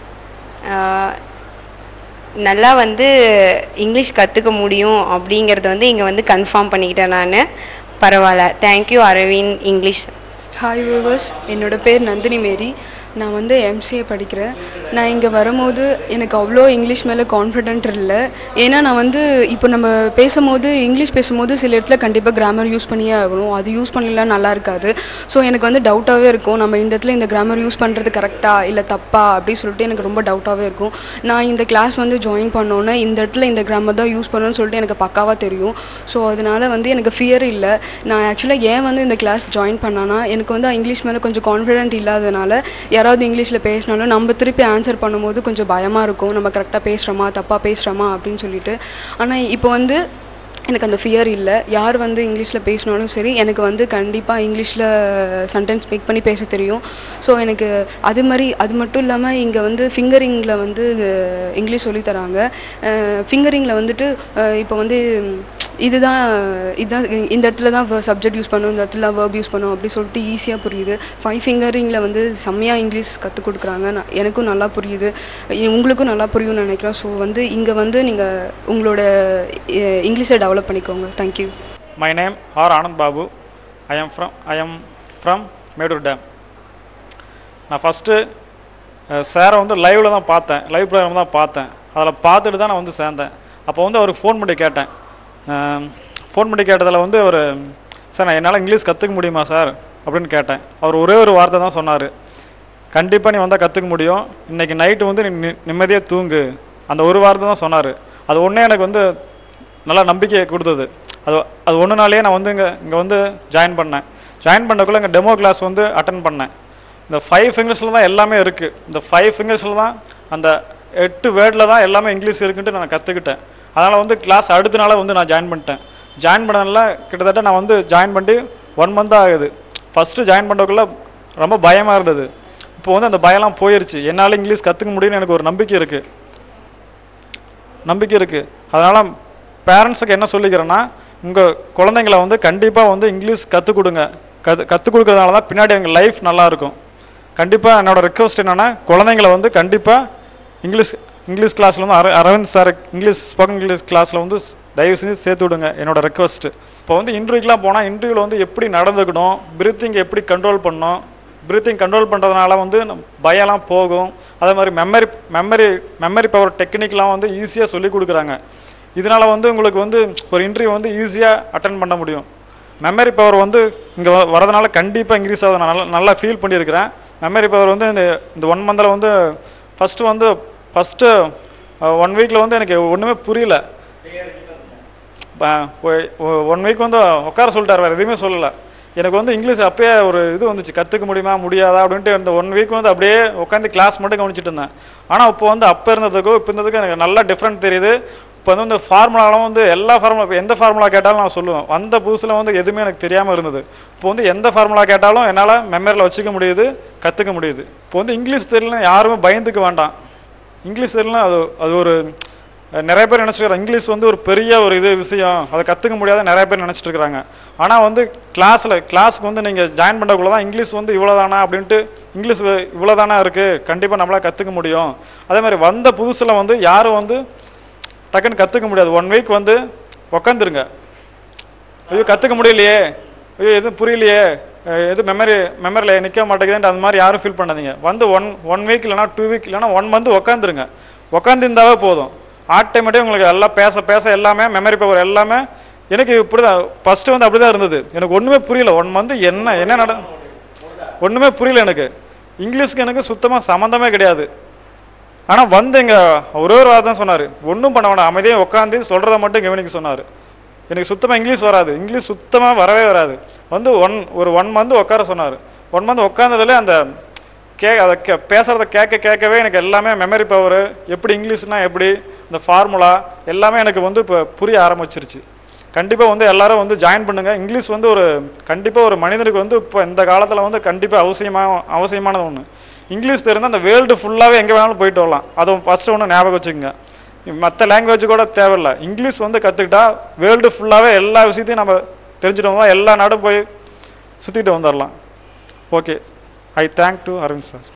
நல்லா வந்து இங்கிலீஷ் கற்றுக்க முடியும் அப்படிங்கிறத வந்து இங்கே வந்து கன்ஃபார்ம் பண்ணிக்கிட்டேன் நான் பரவாயில்ல thank you Aravind English hi viewers என்னோட பேர் நந்தினி மேரி நான் வந்து எம்சிஏ படிக்கிறேன் நான் இங்கே வரும்போது எனக்கு அவ்வளோ இங்கிலீஷ் மேலே கான்ஃபிடென்ட் இல்லை ஏன்னா நான் வந்து இப்போ நம்ம பேசும்போது இங்கிலீஷ் பேசும்போது சில இடத்துல கண்டிப்பாக கிராமர் யூஸ் பண்ணியே ஆகணும் அது யூஸ் பண்ணலாம் நல்லா இருக்காது ஸோ எனக்கு வந்து டவுட்டாகவே இருக்கும் நம்ம இந்த இடத்துல இந்த கிராமர் யூஸ் பண்ணுறது கரெக்டாக இல்லை தப்பா அப்படி சொல்லிட்டு எனக்கு ரொம்ப டவுட்டாகவே இருக்கும் நான் இந்த கிளாஸ் வந்து ஜாயின் பண்ணோன்னே இந்த இடத்துல இந்த கிராமர் தான் யூஸ் பண்ணணும்னு சொல்லிட்டு எனக்கு பக்காவாக தெரியும் ஸோ அதனால் வந்து எனக்கு ஃபியர் இல்லை நான் ஆக்சுவலாக ஏன் வந்து இந்த கிளாஸ் ஜாயின் பண்ணானா எனக்கு வந்து இங்கிலீஷ் மேலே கொஞ்சம் கான்ஃபிடென்ட் இல்லாதனால யாராவது இங்கிலீஷில் பேசினாலும் நம்ம திருப்பி ஆன்சர் பண்ணும்போது கொஞ்சம் பயமாக இருக்கும் நம்ம கரெக்டாக பேசுகிறோமா தப்பாக பேசுகிறோமா அப்படின்னு சொல்லிட்டு ஆனால் இப்போ வந்து எனக்கு அந்த ஃபியர் இல்லை யார் வந்து இங்கிலீஷில் பேசினாலும் சரி எனக்கு வந்து கண்டிப்பாக இங்கிலீஷில் சென்டென்ஸ் மேக் பண்ணி பேச தெரியும் ஸோ எனக்கு அது மாதிரி அது மட்டும் இல்லாமல் இங்கே வந்து ஃபிங்கரிங்கில் வந்து இங்கிலீஷ் சொல்லித்தராங்க ஃபிங்கரிங்கில் வந்துட்டு இப்போ வந்து இதுதான் இதுதான் இந்த இடத்துல தான் சப்ஜெக்ட் யூஸ் பண்ணணும் இந்த இடத்துல வேர்ப் யூஸ் பண்ணணும் அப்படி சொல்லிட்டு ஈஸியாக புரியுது ஃபைவ் ஃபிங்கரிங்கில் வந்து செம்மையாக இங்கிலீஷ் கற்றுக் கொடுக்குறாங்க நான் எனக்கும் நல்லா புரியுது உங்களுக்கும் நல்லா புரியும்னு நினைக்கிறேன் ஸோ வந்து இங்கே வந்து நீங்கள் உங்களோட இங்கிலீஷை டெவலப் பண்ணிக்கோங்க thank you my name R Anand Babu I am from I am from Mettur dam நான் ஃபஸ்ட்டு சேரை வந்து லைவில் தான் பார்த்தேன் லைவ் ப்ரோக்ராம் தான் பார்த்தேன் அதில் பார்த்துட்டு தான் நான் வந்து சேர்ந்தேன் அப்போ வந்து அவருக்கு ஃபோன் பண்ணி கேட்டேன் ஃபோன் பண்ணி கேட்டதில் வந்து அவர் சார் நான் என்னால் இங்கிலீஷ் கற்றுக்க முடியுமா சார் அப்படின்னு கேட்டேன் அவர் ஒரே ஒரு வார்த்தை தான் சொன்னார் கண்டிப்பாக நீ வந்தால் கற்றுக்க முடியும் இன்னைக்கு நைட்டு வந்து நீ நிம்மதியாக தூங்கு அந்த ஒரு வாரத்தை தான் சொன்னார் அது ஒன்றே எனக்கு வந்து நல்லா நம்பிக்கை கொடுத்தது அது அது ஒன்று நாளே நான் வந்து இங்கே இங்கே வந்து ஜாயின் பண்ணேன் ஜாயின் பண்ணக்குள்ளே இங்கே டெமோ கிளாஸ் வந்து அட்டன் பண்ணேன் இந்த ஃபைவ் ஃபிங்கர்ஸில் தான் எல்லாமே இருக்குது இந்த ஃபைவ் ஃபிங்கர்ஸில் தான் அந்த எட்டு வேர்டில் தான் எல்லாமே இங்கிலீஷ் இருக்குன்ட்டு நான் கற்றுக்கிட்டேன் அதனால் வந்து கிளாஸ் அடுத்த நாளே வந்து நான் ஜாயின் பண்ணிட்டேன் ஜாயின் பண்ணனால கிட்டத்தட்ட நான் வந்து ஜாயின் பண்ணி ஒன் மந்த் ஆகுது ஃபஸ்ட்டு ஜாயின் பண்ணுறதுக்குள்ள ரொம்ப பயமாக இருந்தது இப்போ வந்து அந்த பயம்லாம் போயிருச்சு என்னால் இங்கிலீஷ் கற்றுக்க முடியும்னு எனக்கு ஒரு நம்பிக்கை இருக்குது நம்பிக்கை இருக்குது அதனால் பேரண்ட்ஸுக்கு என்ன சொல்லிக்கிறேன்னா உங்கள் குழந்தைங்கள வந்து கண்டிப்பாக வந்து இங்கிலீஷ் கற்றுக் கொடுங்க கற்று கற்றுக் கொடுக்கறதுனால தான் பின்னாடி எங்கள் லைஃப் நல்லாயிருக்கும் கண்டிப்பாக என்னோட ரெக்வஸ்ட் என்னென்னா குழந்தைங்கள வந்து கண்டிப்பாக இங்கிலீஷ் இங்கிலீஷ் கிளாஸில் வந்து அர Aravind sir English spoken English கிளாஸில் வந்து தயவு செஞ்சு சேர்த்து விடுங்க என்னோட ரெக்வஸ்ட்டு இப்போ வந்து இன்டர்வியூக்கெலாம் போனால் இன்டர்வியூவில் வந்து எப்படி நடந்துக்கணும் பிரீத்திங் எப்படி கண்ட்ரோல் பண்ணணும் பிரீத்திங் கண்ட்ரோல் பண்ணுறதுனால வந்து நம்ம பயம்லாம் போகும் அதே மாதிரி மெமரி மெமரி மெமரி பவர் டெக்னிக்லாம் வந்து ஈஸியாக சொல்லி கொடுக்குறாங்க இதனால் வந்து உங்களுக்கு வந்து ஒரு இன்டர்வியூ வந்து ஈஸியாக அட்டன் பண்ண முடியும் மெமரி பவர் வந்து இங்கே வரதுனால கண்டிப்பாக இன்க்ரீஸ் ஆகுது நான் நல்லா நல்லா ஃபீல் பண்ணியிருக்கிறேன் மெமரி பவர் வந்து இந்த இந்த ஒன் மந்தில் வந்து ஃபஸ்ட்டு வந்து ஃபஸ்ட்டு ஒன் வீக்கில் வந்து எனக்கு ஒன்றுமே புரியல ஒன் வீக் வந்து உட்கார சொல்லிட்டார் வேறு எதுவுமே சொல்லலை எனக்கு வந்து இங்கிலீஷ் அப்பயே ஒரு இது வந்துச்சு கற்றுக்க முடியுமா முடியாதா அப்படின்ட்டு இந்த ஒன் வீக் வந்து அப்படியே உட்காந்து கிளாஸ் மட்டும் கவனிச்சிட்டு இருந்தேன் ஆனால் இப்போ வந்து அப்போ இருந்ததுக்கும் இப்போ இருந்ததுக்கும் எனக்கு நல்லா டிஃப்ரெண்ட் தெரியுது இப்போ வந்து இந்த ஃபார்முலாலாம் வந்து எல்லா ஃபார்முலா இப்போ எந்த ஃபார்முலா கேட்டாலும் நான் சொல்லுவேன் வந்த புதுசில் வந்து எதுவுமே எனக்கு தெரியாமல் இருந்தது இப்போ வந்து எந்த ஃபார்முலா கேட்டாலும் என்னால் மெமரியில் வச்சுக்க முடியுது கற்றுக்க முடியுது இப்போ வந்து இங்கிலீஷ் தெரியலனா யாருமே பயந்துக்க வேண்டாம் இங்கிலீஷ் தெரியலனா அது அது ஒரு நிறைய பேர் நினச்சிருக்காங்க இங்கிலீஷ் வந்து ஒரு பெரிய ஒரு இது விஷயம் அதை கற்றுக்க முடியாத நிறைய பேர் நினச்சிட்டு இருக்கிறாங்க ஆனால் வந்து கிளாஸில் கிளாஸுக்கு வந்து நீங்கள் ஜாயின் பண்ணுறக்குள்ள தான் இங்கிலீஷ் வந்து இவ்வளோதானா அப்படின்ட்டு இங்கிலீஷ் இவ்வளோதானா இருக்குது கண்டிப்பாக நம்மளால் கற்றுக்க முடியும் அதே மாதிரி வந்த புதுசில் வந்து யாரும் வந்து டக்குன்னு கற்றுக்க முடியாது ஒன் வீக் வந்து உக்காந்துருங்க ஐயோ கற்றுக்க முடியலையே ஐயோ எதுவும் புரியலையே எது மெமரி மெமரியில் நிற்க மாட்டேங்குதுன்ட்டு அந்த மாதிரி யாரும் ஃபீல் பண்ணாதீங்க வந்து ஒன் ஒன் வீக் இல்லைனா டூ வீக் இல்லைனா ஒன் மந்த் உக்காந்துருங்க உக்காந்துருந்தாவே போதும் ஆட்டோமேட்டிக் உங்களுக்கு எல்லாம் பேச பேச எல்லாமே மெமரி பவர் எல்லாமே எனக்கு இப்படி தான் ஃபஸ்ட்டு வந்து அப்படி தான் இருந்தது எனக்கு ஒன்றுமே புரியல ஒன் மந்த் என்ன என்ன நட ஒன்றுமே புரியல எனக்கு இங்கிலீஷ்க்கு எனக்கு சுத்தமாக சம்மந்தமே கிடையாது ஆனால் வந்து இங்கே ஒரே ஒரு வாரம் தான் சொன்னார் ஒன்றும் பண்ண வேணாம் அமைதியாக உட்காந்து சொல்கிறத மட்டும் கவனிக்க சொன்னார் எனக்கு சுத்தமாக இங்கிலீஷ் வராது இங்கிலீஷ் சுத்தமாக வரவே வராது வந்து ஒன் ஒரு ஒன் மந்த் உட்கார சொன்னார் ஒன் மந்த் உட்காந்ததில் அந்த கே அதை கே பேசுகிறத கேட்க கேட்கவே எனக்கு எல்லாமே மெமரி பவர் எப்படி இங்கிலீஷ்னா எப்படி இந்த ஃபார்முலா எல்லாமே எனக்கு வந்து இப்போ புரிய ஆரம்பிச்சிருச்சு கண்டிப்பாக வந்து எல்லாரும் வந்து ஜாயின் பண்ணுங்கள் இங்கிலீஷ் வந்து ஒரு கண்டிப்பாக ஒரு மனிதனுக்கு வந்து இப்போ இந்த காலத்தில் வந்து கண்டிப்பாக அவசியமாக அவசியமானது ஒன்று இங்கிலீஷ் தெரிந்தால் அந்த வேர்ல்டு ஃபுல்லாகவே எங்கே வேணாலும் போயிட்டு வரலாம் அதுவும் ஃபஸ்ட்டு ஒன்று ஞாபகம் வச்சுக்கோங்க மற்ற லாங்குவேஜ் கூட தேவையில்லை இங்கிலீஷ் வந்து கற்றுக்கிட்டா வேர்ல்டு ஃபுல்லாகவே எல்லா விஷயத்தையும் நம்ம தெரிஞ்சுட்டு வந்தோம் எல்லா நாடும் போய் சுற்றிட்டு வந்துடலாம் okay I thank to Aravind sir